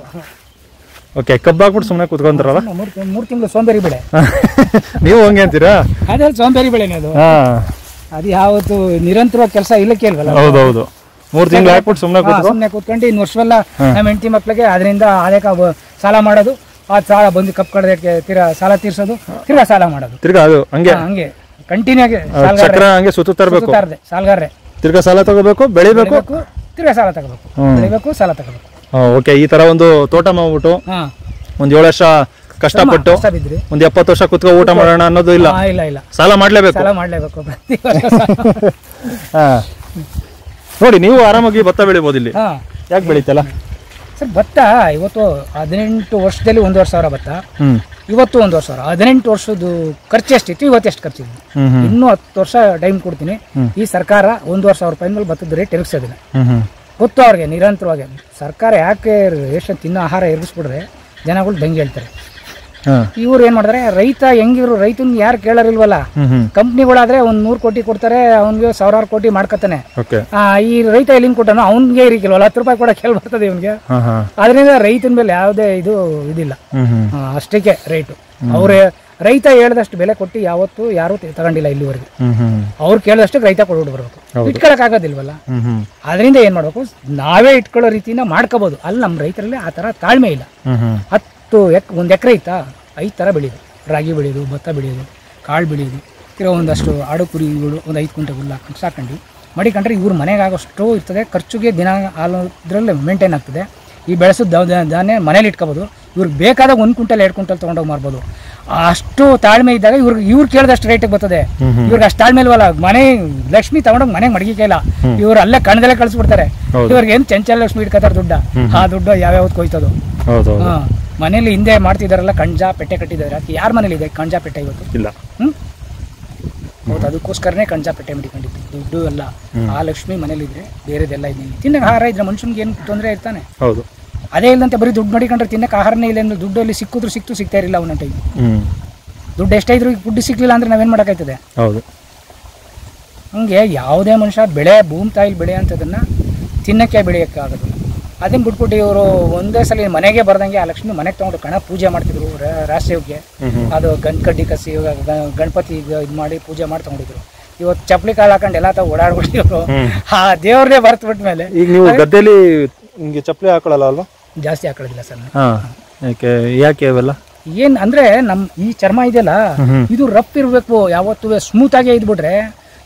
ಓಕೆ ಕಬ್ಬು ಹಾಕ್ಬಿಟ್ಟು ಸುಮ್ಮನೆ ಕೂತ್ಕೊಂತಾರಲ್ಲ ಮೂರು ಮೂರು ತಿಂಗಳು ಸೋಂಬೇರಿ ಬೆಳೆ ನೀವು ಹಂಗೆ ಅಂತೀರಾ ಅದೇ ಸೋಂಬೇರಿ ಬೆಳೆನೇ ಅದು ಹಾ ಅದು ಯಾವತ್ತು ನಿರಂತರವಾಗಿ ಕೆಲಸ ಇಲ್ಲಕ್ಕೆ ಇಲ್ವಲ್ಲ ಹೌದೌದು ಮೂರು ತಿಂಗಳು ಹಾಕ್ಬಿಟ್ಟು ಸುಮ್ಮನೆ ಕೂತ್ಕೊ ಸುಮ್ಮನೆ ಕೂತ್ಕೊಂಡು ಇನ್ನು ವರ್ಷವೆಲ್ಲ ನಮ್ಮ ಹೆಂಡತಿ ಮಕ್ಳಿಗೆ ಅದರಿಂದ ಅದಕ್ಕೆ ಅವು ಸಾಲ ಮಾಡೋದು ಆ ಸಾಲ ಬಂದು ಕಪ್ ಕಡ್ದಕ್ಕೆ ತಿರ್ಗಾ ಸಾಲ ತೀರ್ಸೋದು ತಿರ್ಗಾ ಸಾಲ ಮಾಡೋದು ತಿರ್ಗಾ ಅದು ಹಂಗೆ ಹಾ, ಹಂಗೆ ಕಂಟಿನ್ಯೂ ಆಗಿ ಆ, ಚಕ್ರ ಹಂಗೆ ಸುತ್ತುತ್ತಾ ಇರ್ಬೇಕು ಸಾಲಗಾರದೆ ಸಾಲಗಾರರೆ ತಿರ್ಗಾ ಸಾಲ ತಗೋಬೇಕು ಬೆಳಿಬೇಕು ಬೆಳಿಬೇಕು ತಿರ್ಗಾ ಸಾಲ ತಗೋಬೇಕು ಹ್ಮ್. ಬೆಳಿಬೇಕು ಸಾಲ ತಗೋಬೇಕು ಓಕೆ ಈ ತರ ಒಂದು ತೋಟ ಮಾಡ್ಬಿಟ್ಟು ಹಾ ಒಂದ್ ಏಳು ವರ್ಷ ಕಷ್ಟಪಟ್ಟು ಕಷ್ಟ ಬಿದ್ರಿ ಒಂದ್ ಎಪ್ಪತ್ತು ವರ್ಷ ಕುತ್ಕೊ ಊಟ ಮಾಡೋಣ ಅನ್ನೋದು ಇಲ್ಲ ಹಾ, ಇಲ್ಲ ಇಲ್ಲ ಸಾಲ ಮಾಡ್ಲೇಬೇಕು ಸಾಲ ಮಾಡ್ಲೇಬೇಕು ಪ್ರತಿ ವರ್ಷ ಸಾಲ. ಹಾ ನೋಡಿ ನೀವು ಆರಾಮಾಗಿ ಭತ್ತ ಬೆಳಿಬೋದು ಇಲ್ಲಿ ಹಾ ಯಾಕೆ ಬೆಳಿತಲ್ಲ ಸರ್ ಭತ್ತ ಇವತ್ತು ಹದಿನೆಂಟು ವರ್ಷದಲ್ಲಿ ಒಂದೂವರೆ ಸಾವಿರ ಭತ್ತ ಹ್ಮ್ ಇವತ್ತು ಒಂದೂವರೆ ಸಾವಿರ ಹದಿನೆಂಟು ವರ್ಷದ್ದು ಖರ್ಚು ಎಷ್ಟಿತ್ತು ಇವತ್ತು ಎಷ್ಟು ಖರ್ಚಿದೆ ಹ್ಮ್ ಹ್ಮ್ ಇನ್ನೂ ಹತ್ತು ವರ್ಷ ಟೈಮ್ ಕೊಡ್ತೀನಿ ಈ ಸರ್ಕಾರ ಒಂದೂವರೆ ಸಾವಿರ ರೂಪಾಯಿ ಮೇಲೆ ಭತ್ತದ ರೇಟ್ ಎರಗಿಸೋದಿಲ್ಲ ಹ್ಮ್ ಹ್ಮ್ ಗೊತ್ತು ಅವ್ರಿಗೆ ನಿರಂತರವಾಗಿ ಸರ್ಕಾರ ಯಾಕೆ ರೇಷನ್ ತಿನ್ನೋ ಆಹಾರ ಎರಗಿಸ್ಬಿಟ್ರೆ ಜನಗಳು ದಂಗೆ ಹೇಳ್ತಾರೆ ಹಾ ಇವ್ರು ಏನು ಮಾಡ್ತಾರೆ ರೈತ ಹೆಂಗಿರು ರೈತನ ಯಾರು ಕೇಳೋರಿಲ್ವಲ್ಲ ಹ್ಮ್ ಹ್ಮ್ ಕಂಪ್ನಿಗಳಾದ್ರೆ ಒಂದು ನೂರು ಕೋಟಿ ಕೊಡ್ತಾರೆ ಅವ್ನಿಗೆ ಸಾವಿರಾರು ಕೋಟಿ ಮಾಡ್ಕೊತಾನೆ ಓಕೆ ಆ, ಈ ರೈತ ಎಲ್ಲಿಂದ ಕೊಟ್ಟನೋ ಅವ್ನಿಗೆ ಇರಿಕಿಲ್ವಲ್ಲ ಹತ್ತು ರೂಪಾಯಿ ಕೂಡ ಕೇಳಿ ಬರ್ತದೆ ಇವನಿಗೆ ಹಾ ಹಾ ಅದರಿಂದ ರೈತನ ಮೇಲೆ ಯಾವುದೇ ಇದು ಇದಿಲ್ಲ ಹ್ಮ್ ಹ್ಮ್ ಆ, ಅಷ್ಟಕ್ಕೆ ರೇಟು ಅವ್ರೆ ರೈತ ಹೇಳ್ದಷ್ಟು ಬೆಲೆ ಕೊಟ್ಟು ಯಾವತ್ತೂ ಯಾರೂ ತ- ತಗೊಂಡಿಲ್ಲ ಇಲ್ಲಿವರೆಗೆ ಹ್ಮ್ ಹ್ಮ್ ಅವ್ರು ಕೇಳಿದಷ್ಟು ರೈತ ಕೊಡ್ಬಿಟ್ಟು ಬರಬೇಕು ಇಟ್ಕೊಳಕ್ ಆಗೋದಿಲ್ವಲ್ಲ ಹ್ಮ್ ಹಮ್ ಅದರಿಂದ ಏನು ಮಾಡಬೇಕು ನಾವೇ ಇಟ್ಕೊಳ್ಳೋ ರೀತಿನ ಮಾಡ್ಕೋಬೋದು ಅಲ್ಲಿ ನಮ್ಮ ರೈತರಲ್ಲಿ ಆ ಥರ ತಾಳ್ಮೆ ಇಲ್ಲ ಹ್ಮ್ ಹ್ಮ್ ಹತ್ತು ಎಕ್ ಒಂದು ಎಕರೆ ಐತಾ ಐದು ಥರ ಬೆಳೆಯೋದು ರಾಗಿ ಬೆಳೆಯೋದು ಭತ್ತ ಬೆಳೆಯೋದು ಕಾಳು ಬೆಳೆಯೋದು ತಿರ್ಗಾ ಒಂದಷ್ಟು ಆಡು ಕುರಿಗಳು ಒಂದು ಐದು ಕುಂಟೆ ಹುಲ್ಲು ಹಾಕೊಂಡು ಸಾಕೊಂಡು ಮಡಿಕೊಂಡ್ರೆ ಇವ್ರ ಮನೆಗೆ ಆಗೋಷ್ಟು ಇರ್ತದೆ ಖರ್ಚುಗೆ ದಿನ ಹಾಲು ಇದರಲ್ಲಿ ಮೇಂಟೈನ್ ಆಗ್ತದೆ ಈ ಬೆಳೆಸೋ ಧಾನ್ಯ ಮನೇಲಿ ಇಟ್ಕೋಬೋದು ಇವ್ರಿಗೆ ಬೇಕಾದಾಗ ಒಂದು ಕುಂಟಲ್ ಎರಡು ಕುಂಟಲ್ ತೊಗೊಂಡೋಗಿ ಮಾರ್ಬೋದು ಅಷ್ಟು ತಾಳ್ಮೆ ಇದ್ದಾಗ ಇವ್ರಿಗೆ ಇವ್ರು ಕೇಳಿದಷ್ಟು ರೇಟಿಗೆ ಬರ್ತದೆ ಹ್ಮ್ ಹ್ಮ್ ಇವ್ರಿಗೆ ಅಷ್ಟು ತಾಳ್ಮೆ ಇಲ್ವಲ್ಲ ಮನೆ ಲಕ್ಷ್ಮಿ ತಗೊಂಡೋಗಿ ಮನೆಗೆ ಮಡಗಿಕೆ ಇಲ್ಲ ಇವ್ರು ಅಲ್ಲೇ ಕಣದಲ್ಲೇ ಕಳಿಸ್ಬಿಡ್ತಾರೆ ಹೌದು. ಇವ್ರಿಗೆ ಏನು ಚಂಚಲ ಲಕ್ಷ್ಮಿ ಇಟ್ಕೋತಾರೆ ದುಡ್ಡ ಆ ದುಡ್ಡು ಯಾವ್ಯಾವ್ದು ಕೊಯ್ತದು ಹೌದು ಹೌದು ಹಾ ಮನೇಲಿ ಹಿಂದೆ ಮಾಡ್ತಿದಾರಲ್ಲ ಕಣ್ಜಾ ಪೆಟ್ಟೆ ಕಟ್ಟಿದ್ದಾರೆ ಅದಕ್ಕೆ ಯಾರ ಮನೇಲಿ ಇದೆ ಕಣ್ಜಾ ಪೆಟ್ಟೆ ಇವತ್ತು ಇಲ್ಲ ಹ್ಮ್ ಹೌದು ಅದಕ್ಕೋಸ್ಕರನೇ ಕಣ್ಜಾ ಪೆಟ್ಟೆ ಮಡಿಕೊಂಡಿದ್ದು ದುಡ್ಡು ಎಲ್ಲ ಆ ಲಕ್ಷ್ಮಿ ಮನೇಲಿ ಇದ್ರೆ ಬೇರೆದೆಲ್ಲ ಇದೆ ತಿನ್ನಕ್ಕೆ ಆಹಾರ ಇದ್ರೆ ಮನುಷ್ಯನ್ಗೆ ಏನು ತೊಂದರೆ ಇರ್ತಾನೆ ಹೌದು ಅದೇ ಇಲ್ಲಂತೆ ಬರೀ ದುಡ್ಡು ಮಡಿಕೊಂಡ್ರೆ ತಿನ್ನಕ್ಕೆ ಆಹಾರನೇ ಇಲ್ಲ ಅಂದ್ರೆ ದುಡ್ಡಲ್ಲಿ ಸಿಕ್ಕಿದ್ರು ಸಿಕ್ತು ಸಿಗ್ತಾ ಇರಲಿಲ್ಲ ಅವನ ಟೈಮ್ ಹ್ಮ್ ದುಡ್ಡು ಎಷ್ಟೇ ಇದ್ರು ದುಡ್ಡು ಸಿಕ್ಲಿಲ್ಲ ಅಂದ್ರೆ ನಾವೇನು ಮಾಡೋಕ್ಕಾಯ್ತದೆ ಹೌದು ಹಂಗೆ ಯಾವುದೇ ಮನುಷ್ಯ ಬೆಳೆ ಭೂಮಿ ತಾಯಿಲಿ ಬೆಳೆ ಅಂತದನ್ನ ತಿನ್ನಕ್ಕೆ ಬೆಳೆಯೋಕ್ಕಾಗೋದಿಲ್ಲ ಅದನ್ನ ಬಿಟ್ಬಿಟ್ಟು ಇವರು ಒಂದೇ ಸಲ ಮನೆಗೆ ಬರ್ದಂಗೆ ಆ ಲಕ್ಷ್ಮಿ ಮನೆಗೆ ತೊಗೊಂಡು ಕಣ ಪೂಜೆ ಮಾಡ್ತಿದ್ರು ರಾ- ರಾಸೇವ್ಗೆ ಹ್ಮ್ ಹ್ಮ್ ಅದು ಗಣ್ ಕಡ್ಡಿ ಕಸಿ ಇವಾಗ ಗ- ಗಣಪತಿ ಇದು ಮಾಡಿ ಪೂಜೆ ಮಾಡಿ ತಗೊಂಡಿದ್ರು ಇವತ್ತು ಚಪ್ಪಲಿ ಕಾಳು ಹಾಕೊಂಡು ಎಲ್ಲ ತಾವು ಓಡಾಡ್ಬಿಟ್ಟಿದ್ರು ಹ್ಮ್. ಆ ದೇವ್ರನ್ನೇ ಬರ್ತು ಬಿಟ್ಟ ಮೇಲೆ ಈಗ ನೀವು ಗದ್ದೆಲಿ ಹಿಂಗೆ ಚಪ್ಪಲಿ ಹಾಕೊಳ್ಳಲ್ಲ ಅಲ್ವಾ ಜಾಸ್ತಿ ಹಾಕೊಳ್ಳೋದಿಲ್ಲ ಸರ್ ನಾನು. ಹಾ ಯಾಕೆ ಯಾಕೆ ಅವೆಲ್ಲ ಏನ್ ಅಂದ್ರೆ ನಮ್ ಈ ಚರ್ಮ ಇದೆಯಲ್ಲ ಹ್ಮ್ ಇದು ರಫ್ ಇರಬೇಕು ಯಾವತ್ತೂ ಸ್ಮೂತ್ ಆಗೇ ಇದ್ಬಿಟ್ರೆ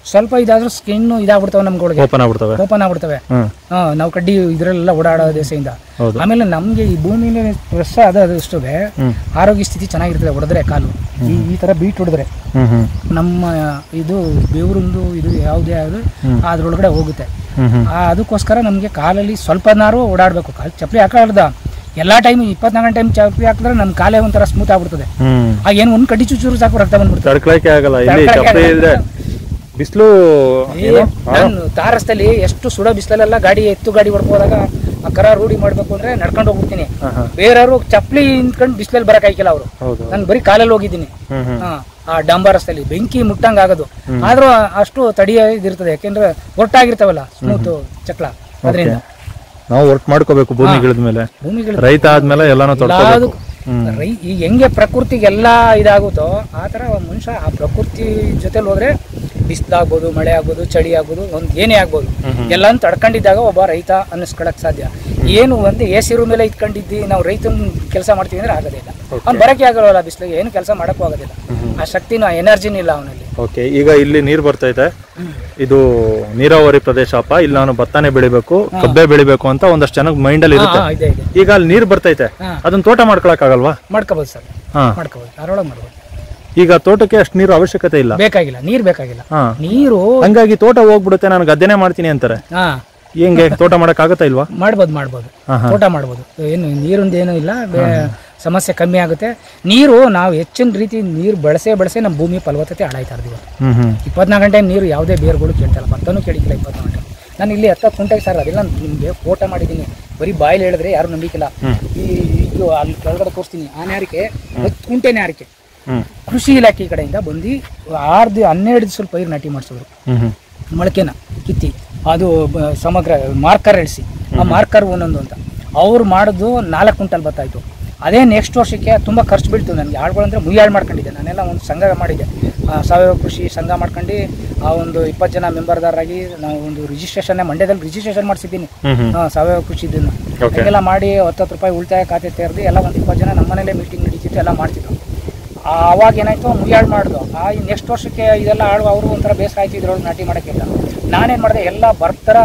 ಸ್ವಲ್ಪ ಇದಾದ್ರೂ ಸ್ಕಿನ್ ಇದಾಗ್ಬಿಡ್ತಾವೆ ನಮ್ಗಳಿಗೆ ಓಪನ್ ಆಗ್ಬಿಡ್ತವೆ ಓಪನ್ ಆಗ್ಬಿಡ್ತವೆ ಹ್ಮ್ ಹಾ ನಾವು ಕಡ್ಡಿ ಇದ್ರಲ್ಲೆಲ್ಲ ಓಡಾಡೋ ದೇಶದಿಂದ ಹೌದು ಆಮೇಲೆ ನಮಗೆ ಈ ಭೂಮಿ ಮೇಲೆ ಪ್ರೆಸ್ ಅದ ಅಷ್ಟೇ ಹ್ಮ್ ಆರೋಗ್ಯ ಸ್ಥಿತಿ ಚೆನ್ನಾಗಿರ್ತದೆ ಹೊಡೆದ್ರೆ ಕಾಲು ಈ ಈ ಥರ ಬೀಟ್ ಹೊಡೆದ್ರೆ ಹ್ಮ್ ಹ್ಮ್ ನಮ್ಮ ಇದು ಬೆವರಿಂದು ಇದು ಯಾವುದೇ ಆದ್ರೂ ಹ್ಮ್. ಅದ್ರೊಳಗಡೆ ಹೋಗುತ್ತೆ ಹ್ಮ್ ಹ್ಮ್ ಆ, ಅದಕ್ಕೋಸ್ಕರ ನಮಗೆ ಕಾಲಲ್ಲಿ ಸ್ವಲ್ಪನಾರು ಓಡಾಡಬೇಕು ಕಾಲು ಚಪ್ಪಲಿ ಹಾಕಲ್ದ ಎಲ್ಲ ಟೈಮ್ ಇಪ್ಪತ್ನಾಲ್ಕು ಟೈಮ್ ಚಪ್ಪಲಿ ಹಾಕಿದ್ರೆ ನಮ್ಮ ಕಾಲೇ ಒಂಥರ ಸ್ಮೂತ್ ಆಗ್ಬಿಡ್ತದೆ ಹ್ಮ್ ಆ ಏನು ಒಂದು ಕಡ್ಡಿ ಚುಚ್ಚೂರು ಸಾಕು ರಕ್ತ ಬಂದ್ಬಿಡ್ತದೆ ತಡ್ಕೊಳಕ್ಕೆ ಆಗಲ್ಲ ಇಲ್ಲಿ ತಡ್ಕೊಳಕ್ಕೆ ಚಪ್ಪಲಿ ಆಗಲ್ಲ. ಇಲ್ದೆ ಬಿಸಿಲು ಏನು ನಾನು ತಾರಸ್ತಲ್ಲಿ ಎಷ್ಟು ಸುಡೋ ಬಿಸಿಲಲ್ಲೆಲ್ಲ ಗಾಡಿ ಎತ್ತು ಗಾಡಿ ಹೊಡ್ಕೋದಾಗ ಆ ಕರ ರೂಢಿ ಮಾಡ್ಬೇಕು ಅಂದ್ರೆ ನಡ್ಕೊಂಡು ಹೋಗ್ಬಿಡ್ತೀನಿ ಹಾ ಹಾ ಬೇರೆಯವರು ಚಪ್ಪಲಿ ನಿಂತ್ಕೊಂಡು ಬಿಸಿಲಲ್ಲಿ ಬರಕಾಯ್ಕಿಲ್ಲ ಅವರು ಹೌದು ನಾನು ಬರೀ ಕಾಲಲ್ಲಿ ಹೋಗಿದ್ದೀನಿ ಹ್ಮ್ ಹ್ಮ್ ಹಾ, ಆ ಡಂಬಾರಸ್ತಲ್ಲಿ ಬೆಂಕಿ ಮುಟ್ಟಂಗ್ ಆಗೋದು ಆದ್ರೂ ಅಷ್ಟು ತಡಿಯ ಇದಿರ್ತದೆ ಯಾಕೆಂದ್ರೆ ಒಟ್ಟಾಗಿರ್ತಾವಲ್ಲ ಸ್ಮೂತ್ ಚಕ್ಲ ಅದರಿಂದ ನಾವು ವರ್ಕ್ ಮಾಡ್ಕೋಬೇಕು ಭೂಮಿಗಿಳಿದ ಮೇಲೆ ಭೂಮಿಗಳು ರೈತ ಆದ್ಮೇಲೆ ಎಲ್ಲಾನು ತೊಡ್ಕೋಬೇಕು ಎಲ್ಲದಕ್ಕೂ ರೈ ಈಗ ಹೆಂಗೆ ಪ್ರಕೃತಿಗೆಲ್ಲ ಇದಾಗುತ್ತೋ ಆ ಥರ ಮನುಷ್ಯ ಆ ಪ್ರಕೃತಿ ಜೊತೆಲಿ ಹೋದ್ರೆ ಬಿಸಿಲಾಗ್ಬೋದು ಮಳೆ ಆಗ್ಬೋದು ಚಳಿ ಆಗ್ಬೋದು ಒಂದು ಏನೇ ಆಗ್ಬೋದು ಎಲ್ಲಾನು ತಡ್ಕೊಂಡಿದ್ದಾಗ ಒಬ್ಬ ರೈತ ಅನ್ನಿಸ್ಕೊಳಕ್ ಸಾಧ್ಯ ಏನು ಒಂದು ಎ ಸಿ ರೂಮ್ ಮೇಲೆ ಇಟ್ಕೊಂಡಿದ್ದಿ ನಾವು ರೈತನ ಕೆಲಸ ಮಾಡ್ತೀವಿ ಅಂದ್ರೆ ಆಗೋದೇ ಇಲ್ಲ ಅವ್ನು ಬರಕ್ಕೆ ಆಗಲ್ವಲ್ಲ ಬಿಸಿಲಿಗೆ ಏನು ಕೆಲಸ ಮಾಡಕ್ಕೂ ಆಗೋದಿಲ್ಲ ಆ ಶಕ್ತಿನೂ ಆ ಎನರ್ಜಿನೂ ಇಲ್ಲ ಅವನಲ್ಲಿ ಓಕೆ ಈಗ ಇಲ್ಲಿ ನೀರ್ ಬರ್ತೈತೆ ಇದು ನೀರಾವರಿ ಪ್ರದೇಶ ಅಪ್ಪ ಇಲ್ಲಿ ನಾನು ಭತ್ತನೇ ಬೆಳಿಬೇಕು ಕಬ್ಬೆ ಬೆಳಿಬೇಕು ಅಂತ ಒಂದಷ್ಟು ಜನಕ್ಕೆ ಮೈಂಡ್ ಅಲ್ಲಿ ಇರುತ್ತೆ ಇದೆ ಇದೆ ಈಗ ಅಲ್ಲಿ ನೀರ್ ಬರ್ತೈತೆ ಹಾ. ಅದನ್ನ ತೋಟ ಮಾಡ್ಕೊಳಕ್ ಆಗಲ್ವಾ ಮಾಡ್ಕೋಬೋದು ಸರ್ ಹಾ ಮಾಡ್ಕೋಬೋದು ಅದ್ರೊಳಗೆ ಮಾಡ್ಬೋದು ಈಗ ತೋಟಕ್ಕೆ ಅಷ್ಟು ನೀರು ಅವಶ್ಯಕತೆ ಇಲ್ಲ ಬೇಕಾಗಿಲ್ಲ ನೀರು ಬೇಕಾಗಿಲ್ಲ ಹಾ ನೀರು ಹಂಗಾಗಿ ತೋಟ ಹೋಗ್ಬಿಡುತ್ತೆ ನಾನು ಗದ್ದೆನೆ ಮಾಡ್ತೀನಿ ಅಂತಾರೆ ಹಾ ಹೆಂಗೆ ತೋಟ ಮಾಡಕ್ ಆಗತ್ತಾ ಇಲ್ವಾ ಮಾಡ್ಬೋದು ಮಾಡ್ಬೋದು ಹಾ ಹಾ ತೋಟ ಮಾಡ್ಬೋದು ಏನು ನೀರಿಂದು ಏನೂ ಇಲ್ಲ ಬೇ- ಸಮಸ್ಯೆ ಕಮ್ಮಿ ಆಗುತ್ತೆ ನೀರು ನಾವು ಹೆಚ್ಚಿನ ರೀತಿ ನೀರು ಬಳಸೇ ಬಳಸೇ ನಮ್ಮ ಭೂಮಿ ಫಲವತ್ತತೆ ಹಾಳಾಯ್ತಾ ಇರ್ತೀವಿ ಹ್ಮ್ ಹ್ಮ್ ಇಪ್ಪತ್ನಾಲ್ಕು ಗಂಟೆ ನೀರು ಯಾವುದೇ ಬೇರುಗಳು ಕೇಳ್ತಾಯಿಲ್ಲ ಭತ್ತನೂ ಕೇಳಿಲ್ಲ ಇಪ್ಪತ್ನಾಲ್ಕು ಗಂಟೆ ನಾನು ಇಲ್ಲಿ ಹತ್ತ ಕುಂಟೆಗೆ ಸರ್ ಅದೆಲ್ಲ ನಿಮಗೆ ಫೋಟೋ ಮಾಡಿದ್ದೀನಿ ಬರೀ ಬಾಯಲ್ಲಿ ಹೇಳಿದ್ರೆ ಯಾರು ನಂಬಿಕಿಲ್ಲ ಹ್ಮ್. ಈ ಇದು ಅಲ್ಲಿ ಕೆಳಗಡೆ ತೋರಿಸ್ತೀನಿ ಆನೆ ಹಾರಿಕೆ ಹತ್ತು ಕುಂಟೆನೇ ಹಾರಿಕೆ ಹ್ಮ್ ಕೃಷಿ ಇಲಾಖೆ ಕಡೆಯಿಂದ ಬಂದು ಆರು ದಿ ಹನ್ನೆರಡು ದಿವಸ ಪೈರು ನಾಟಿ ಮಾಡಿಸಿದ್ರು ಹ್ಮ್ ಹ್ಮ್ ಮೊಳಕೆನ ಕಿತ್ತಿ ಅದು ಬ- ಸಮಗ್ರ ಮಾರ್ಕರ್ ಎಳಿಸಿ ಆ ಮಾರ್ಕರ್ ಒಂದೊಂದು ಅಂತ ಅವ್ರು ಮಾಡೋದು ನಾಲ್ಕು ಕ್ವಿಂಟಲ್ ಬತ್ತಾಯಿತು ಅದೇ ನೆಕ್ಸ್ಟ್ ವರ್ಷಕ್ಕೆ ತುಂಬ ಖರ್ಚು ಬೀಳ್ತು ನನಗೆ ಆಳುಗಳಂದ್ರೆ ಮುಯ್ಯಾಳು ಮಾಡ್ಕೊಂಡಿದ್ದೆ ನಾನೆಲ್ಲ ಒಂದು ಸಂಘ ಮಾಡಿದ್ದೆ ಆ, ಸಾವಯವ ಕೃಷಿ ಸಂಘ ಮಾಡ್ಕೊಂಡು ಆ ಒಂದು ಇಪ್ಪತ್ತು ಜನ ಮೆಂಬರ್ದಾರಾಗಿ ನಾವು ಒಂದು ರಿಜಿಸ್ಟ್ರೇಷನ್ ಮಂಡ್ಯದಲ್ಲಿ ರಿಜಿಸ್ಟ್ರೇಷನ್ ಮಾಡಿಸಿದ್ದೀನಿ ಹ್ಮ್ ಹ್ಮ್ ಆ, ಸಾವಯವ ಕೃಷಿ ಇದನ್ನು Okay. ಹೀಗೆಲ್ಲ ಮಾಡಿ ಹತ್ತತ್ತು ರೂಪಾಯಿ ಉಳಿತಾಯ ಖಾತೆ ತೆರೆದು ಎಲ್ಲ ಒಂದು ಇಪ್ಪತ್ತು ಜನ ನಮ್ಮ ಮನೇಲೆ ಮೀಟಿಂಗ್ ನಡೀತಿತ್ತು ಎಲ್ಲ ಮಾಡ್ತಿದ್ರು ಆ, ಅವಾಗ ಏನಾಯ್ತು ಮುಯ್ಯಾಳು ಮಾಡ್ದು ಆ ನೆಕ್ಸ್ಟ್ ವರ್ಷಕ್ಕೆ ಇದೆಲ್ಲ ಆಳು ಅವರು ಒಂಥರ ಬೇಸರ ಆಯ್ತು ಇದ್ರೊಳಗೆ ನಾಟಿ ಮಾಡೋಕ್ಕಿಲ್ಲ ನಾನೇನು ಮಾಡಿದೆ ಎಲ್ಲ ಬರ್ತರ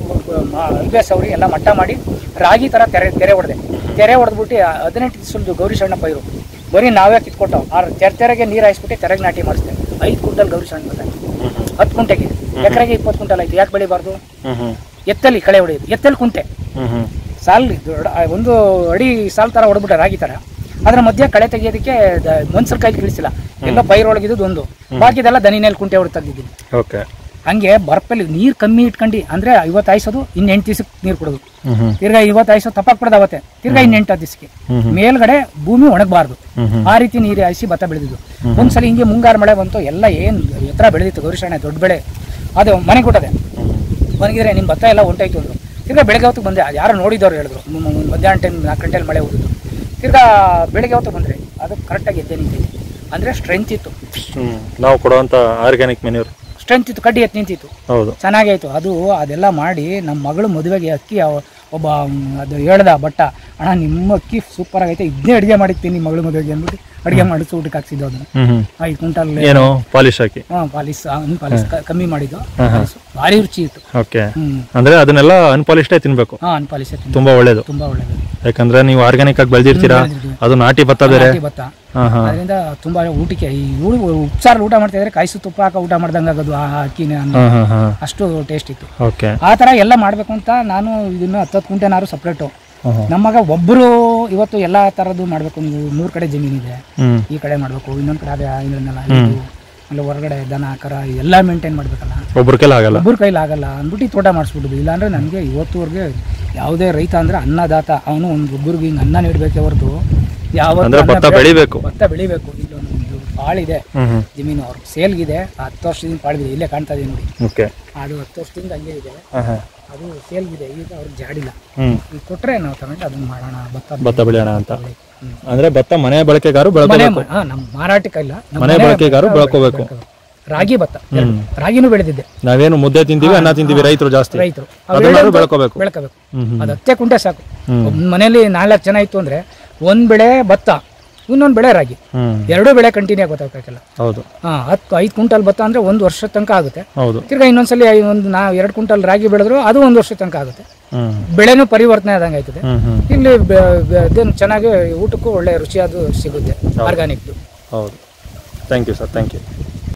ಅಲ್ಬೆ ಸೌರಿ ಎಲ್ಲ ಮಟ್ಟ ಮಾಡಿ ರಾಗಿ ಥರ ತೆರೆ ತೆರೆ ಹೊಡೆದೆ ತೆರೆ ಹೊಡೆದ್ಬಿಟ್ಟು ಹದಿನೆಂಟು ದಿವಸದ್ದು ಗೌರಿ ಸಣ್ಣ ಪೈರು ಬರೀ ನಾವೇ ಕಿತ್ಕೊಟ್ಟು ಆ ತೆರೆ ತೆರೆಗೆ ನೀರು ಹಾಯಿಸ್ಬಿಟ್ಟು ತೆರೆಗೆ ನಾಟಿ ಮಾಡಿಸ್ದೆ ಐದು ಕ್ವಿಂಟಲ್ ಗೌರಿ ಸಣ್ಣ ಬರ್ತಾಯಿತ್ತು ಹತ್ತು ಕುಂಟೆಗೆ ಎಕರೆಗೆ ಇಪ್ಪತ್ತು ಕ್ವಿಂಟಲ್ ಆಯ್ತು ಯಾಕೆ ಬೆಳಿಬಾರ್ದು ಹ್ಮ್ ಹ್ಮ್ ಎತ್ತಲ್ಲಿ ಕಳೆ ಹೊಡೆಯೋದು ಎತ್ತಲ್ಲಿ ಕುಂಟೆ ಹ್ಮ್ ಹ್ಮ್ ಸಾಲ್ ದೊಡ್ಡ ಆ ಒಂದು ಅಡಿ ಸಾಲ್ ಥರ ಹೊಡೆದ್ಬಿಟ್ಟೆ ರಾಗಿ ಥರ ಅದ್ರ ಮಧ್ಯೆ ಕಳೆ ತೆಗಿಯೋದಕ್ಕೆ ಮನ್ಸರ್ ಕೈಲಿ ಕಳಿಸಿಲ್ಲ ಎಲ್ಲ ಪೈರೊಳಗಿದ್ದು ಒಂದು ಬಾಕಿದೆಲ್ಲ ದನಿನಲ್ಲಿ ಕುಂಟೆ ಹೊಡೆದು ತೆಗ್ದಿದ್ದೀನಿ ಓಕೆ ಹಂಗೆ ಬರ್ಪಲ್ಲಿ ನೀರು ಕಮ್ಮಿ ಇಟ್ಕೊಂಡು ಅಂದರೆ ಐವತ್ತು ಆಯ್ಸೋದು ಇನ್ನು ಎಂಟು ದಿವಸಕ್ಕೆ ನೀರು ಕೊಡೋದು ಹ್ಮ್ ಹ್ಮ್ ತಿರ್ಗಾ ಐವತ್ತು ಆಯ್ಸೋದು ತಪ್ಪಾಕ್ಬಿಡೋದು ಅವತ್ತೆ ತಿರ್ಗಾ ಇನ್ನು ಎಂಟು ದಿವಸಕ್ಕೆ ಹ್ಮ್ ಹ್ಮ್ ಮೇಲ್ಗಡೆ ಭೂಮಿ ಒಣಗಬಾರ್ದು ಹ್ಮ್ ಹ್ಮ್ ಆ ರೀತಿ ನೀರು ಹಾಯಿಸಿ ಭತ್ತ ಬೆಳೆದಿದ್ದು ಒಂದ್ಸಲ ಹಿಂಗೆ ಮುಂಗಾರು ಮಳೆ ಬಂತು ಎಲ್ಲ ಏನು ಎತ್ತರ ಬೆಳೆದಿತ್ತು ಗೌರಿಶಾಣೆ ದೊಡ್ಡ ಬೆಳೆ ಅದು ಮನೆಗೆ ಕೊಟ್ಟದೆ ಮನೆಗಿದ್ರೆ ನಿಮ್ಮ ಭತ್ತ ಎಲ್ಲ ಹೊಂಟಾಯ್ತು ಅಂದರು ತಿರ್ಗಾ ಬೆಳಗ್ಗೆ ಹೊತ್ತಿಗೆ ಬಂದೆ ಅದು ಯಾರೋ ನೋಡಿದವ್ರು ಹೇಳಿದ್ರು ಮ್- ಮ್- ಮಧ್ಯಾಹ್ನ ಟೈಮ್ ನಾಲ್ಕು ಗಂಟೆಲಿ ಮಳೆ ಹೋಗಿದ್ದು ತಿರ್ಗಾ ಬೆಳಗ್ಗೆ ಹೊತ್ತು ಬಂದರೆ ಅದು ಕರೆಕ್ಟಾಗಿ ಎದ್ದೆ ನಿಂತಿದೆ ಅಂದರೆ ಸ್ಟ್ರೆಂತ್ ಇತ್ತು ಹ್ಮ್ ನಾವು ಕೊಡುವಂತ ಆರ್ಗ್ಯಾನಿಕ್ ಮೆನ್ಯೂರ್ ಸ್ಟ್ರೆಂತ್ ಇತ್ತು ಕಡ್ಡಿ ಎತ್ತು ನಿಂತಿತ್ತು ಹೌದು ಚೆನ್ನಾಗಾಯ್ತು ಅದು ಅದೆಲ್ಲ ಮಾಡಿ ನಮ್ಮ ಮಗಳು ಮದುವೆಗೆ ಅಕ್ಕಿ ಅವ- ಒಬ್ಬ ಮ್, ಅದು ಹೇಳ್ದ ಬಟ್ಟ ಅಣ್ಣ ನಿಮ್ಮ ಅಕ್ಕಿ ಸೂಪರ್ ಆಗೈತೆ ಇದನ್ನೇ ಅಡುಗೆ ಮಾಡಿರ್ತೀನಿ ನಿಮ್ಮ ಮಗಳ ಮದುವೆಗೆ ಅಂದ್ಬಿಟ್ಟು ಅಡುಗೆ ಮಾಡಿಸಿ ಊಟಕ್ಕೆ ಹಾಕ್ಸಿದ್ದು ಅದನ್ನು ಹ್ಮ್ ಹ್ಮ್ ಐದು ಕ್ವಿಂಟಲ್ ಏನು ಪಾಲಿಶ್ ಹಾಕಿ ಹಾಂ ಪಾಲಿಸ್ ಅನ್ ಪಾಲಿಸ್ ಕ- ಕಮ್ಮಿ ಮಾಡಿದ್ದು ಹಾ, ಹಾ. ಪಾಲಿಸು. ಭಾರಿ ರುಚಿ ಇತ್ತು ಓಕೆ ಹ್ಮ್ ಅಂದ್ರೆ ಅದನ್ನೆಲ್ಲ ಅನ್ಪಾಲಿಷ್ಟೇ ತಿನ್ಬೇಕು ಹಾಂ ಅನ್ ಪಾಲಿಸ್ ತುಂಬಾ ಒಳ್ಳೇದು ತುಂಬಾ ಒಳ್ಳೇದು ಯಾಕಂದ್ರೆ ನೀವು ಆರ್ಗ್ಯಾನಿಕ್ ಆಗಿ ಬೆಳೆದಿರ್ತೀರಾ ಬೆಳ್ದಿರ್ತೀವಿ. ಅದು ನಾಟಿ ಭತ್ತ ಬೇರೆ ನಾಟಿ ಭತ್ತ ಹಾ ಹಾ ಅದರಿಂದ ತುಂಬಾ ಊಟಕ್ಕೆ ಈ ಊರು ಉಪ್ಸಾರ ಊಟ ಮಾಡ್ತಾ ಇದ್ರೆ ಕಾಯಿಸು ತುಪ್ಪ ಹಾಕ ಊಟ ಮಾಡ್ದಂಗೆ ಆಗೋದು ಆ ಅಕ್ಕಿನ ಅನ್ನ. ಹಾ ಹಾ ಹಾ ಅಷ್ಟು ಟೇಸ್ಟ್ ಇತ್ತು ಓಕೆ ಆ ಥರ ಎಲ್ಲ ಮಾಡಬೇಕು ಅಂತ ನಾನು ಇದನ್ನು ಹತ್ತತ್ತು ಕುಂಟೆನಾರು ಸಪ್ರೇಟು ಹಾ ಹಾ ನಮ್ಮ ಮಗ ಒಬ್ಬರು ಇವತ್ತು ಎಲ್ಲ ಥರದ್ದು ಮಾಡಬೇಕು ನೀವು ಮೂರು ಕಡೆ ಜಮೀನಿದೆ ಹ್ಮ್ ಈ ಕಡೆ ಮಾಡಬೇಕು ಇನ್ನೊಂದು ಕಡೆ ಅದೇ ಇದನ್ನೆಲ್ಲ ಇದು ಇಲ್ಲ ಹೊರಗಡೆ ದನ ಕರ ಎಲ್ಲ ಮೇಂಟೈನ್ ಮಾಡಬೇಕಲ್ಲ ಒಬ್ರ ಕೆಲ ಆಗಲ್ಲ ಒಬ್ಬರ ಕೈಲಿ ಆಗಲ್ಲ ಅಂದ್ಬಿಟ್ಟು ಈ ತೋಟ ಮಾಡಿಸ್ಬಿಡುದು ಇಲ್ಲಾಂದ್ರೆ ನನಗೆ ಇವತ್ತುವರೆಗೆ ಯಾವುದೇ ರೈತ ಅಂದರೆ ಅನ್ನದಾತ ಅವನು ಒಂದು ಒಬ್ಬರಿಗೆ ಹಿಂಗೆ ಅನ್ನ ನೀಡಬೇಕೆ ಹೊರತು ಯಾವ ಅಂದ್ರೆ ಭತ್ತ ಬೆಳಿಬೇಕು ಭತ್ತ ಬೆಳಿಬೇಕು ಇಲ್ಲೊಂದು ಪಾಳಿದೆ ಹ್ಮ್ ಹ್ಮ್ ಜಮೀನು ಅವ್ರಿಗೆ ಸೇಲ್ಗಿದೆ ಹತ್ತು ವರ್ಷದಿಂದ ಪಾಳಿದೆ ಇಲ್ಲೇ ಕಾಣ್ತಾ ಇದೆ ನೋಡಿ ಓಕೆ ಅದು ಹತ್ತು ವರ್ಷದಿಂದ ಹಂಗೆ ಇದೆ ಹಾ ಹಾ ಅದು ಸೇಲ್ಗಿದೆ ಈಗ ಅವ್ರಿಗೆ ಜಾಡಿಲ್ಲ ಹ್ಮ್ ಈಗ ಕೊಟ್ಟರೆ ನಾವು ತಗೊಂಡು ಅದನ್ನ ಮಾಡೋಣ ಭತ್ತ ಭತ್ತ ಬೆಳೆಯೋಣ ಅಂತ ಬೆಳೆ. ಹ್ಮ್. ಅಂದ್ರೆ ಭತ್ತ ಮನೆ ಬಳಕೆಗಾರು ಮನೆ ಬೆಳ್ಕೋಬೇಕು ಹಾ, ನಮ್ಮ ಮಾರಾಟಕ್ಕಲ್ಲ ನಮ್ಮ ಮನೆ ಬಳಕೆಗಾರು ಬೆಳ್ಕೋಬೇಕು ರಾಗಿ ಭತ್ತ ಹ್ಮ್ ರಾಗಿನೂ ಬೆಳೆದಿದ್ದೆ ನಾವೇನು ಮುದ್ದೆ ತಿಂತೀವಿ ಅನ್ನ ತಿಂತೀವಿ ರೈತರು ಜಾಸ್ತಿ ರೈತರು ಅದನ್ನಾದ್ರು ಬೆಳ್ಕೋಬೇಕು ಬೆಳ್ಕೋಬೇಕು ಹ್ಮ್ ಹ್ಮ್ ಅದು ಹತ್ತೆ ಕುಂಟೆ ಸಾಕು ಹ್ಮ್. ಒಬ್ಬ ಮನೇಲಿ ನಾಲ್ಕು ಜನ ಇತ್ತು ಅಂದ್ರೆ ಒಂದ್ ಬೆಳೆ ಭತ್ತ ಇನ್ನೊಂದು ಬೆಳೆ ರಾಗಿ ಹ್ಞೂ ಎರಡೂ ಬೆಳೆ ಕಂಟಿನ್ಯೂ ಗೊತ್ತಾಗಬೇಕಲ್ಲ ಹೌದು ಹಾಂ ಹತ್ತು ಐದು ಕ್ವಿಂಟಲ್ ಭತ್ತ ಅಂದರೆ ಒಂದು ವರ್ಷದ ತನಕ ಆಗುತ್ತೆ ಹೌದು ತಿರ್ಗಾ ಇನ್ನೊಂದ್ಸಲಿ ಐ- ಒಂದು ನಾವು ಎರಡು ಕ್ವಿಂಟಲ್ ರಾಗಿ ಬೆಳೆದ್ರು ಅದು ಒಂದು ವರ್ಷದ ತನಕ ಆಗುತ್ತೆ ಹ್ಞೂ ಬೆಳೆನೂ ಪರಿವರ್ತನೆ ಆದಂಗೆ ಆಯ್ತದೆ ಹ್ಞೂ ಹ್ಞೂ ಇಲ್ಲಿ ಬೆ- ಬೆ- ಇದೇನು ಚೆನ್ನಾಗಿ ಊಟಕ್ಕೂ ಒಳ್ಳೆ ರುಚಿಯಾದ ಸಿಗುತ್ತೆ ಆರ್ಗಾನಿಕ್ದು ಹೌದು thank you sir thank you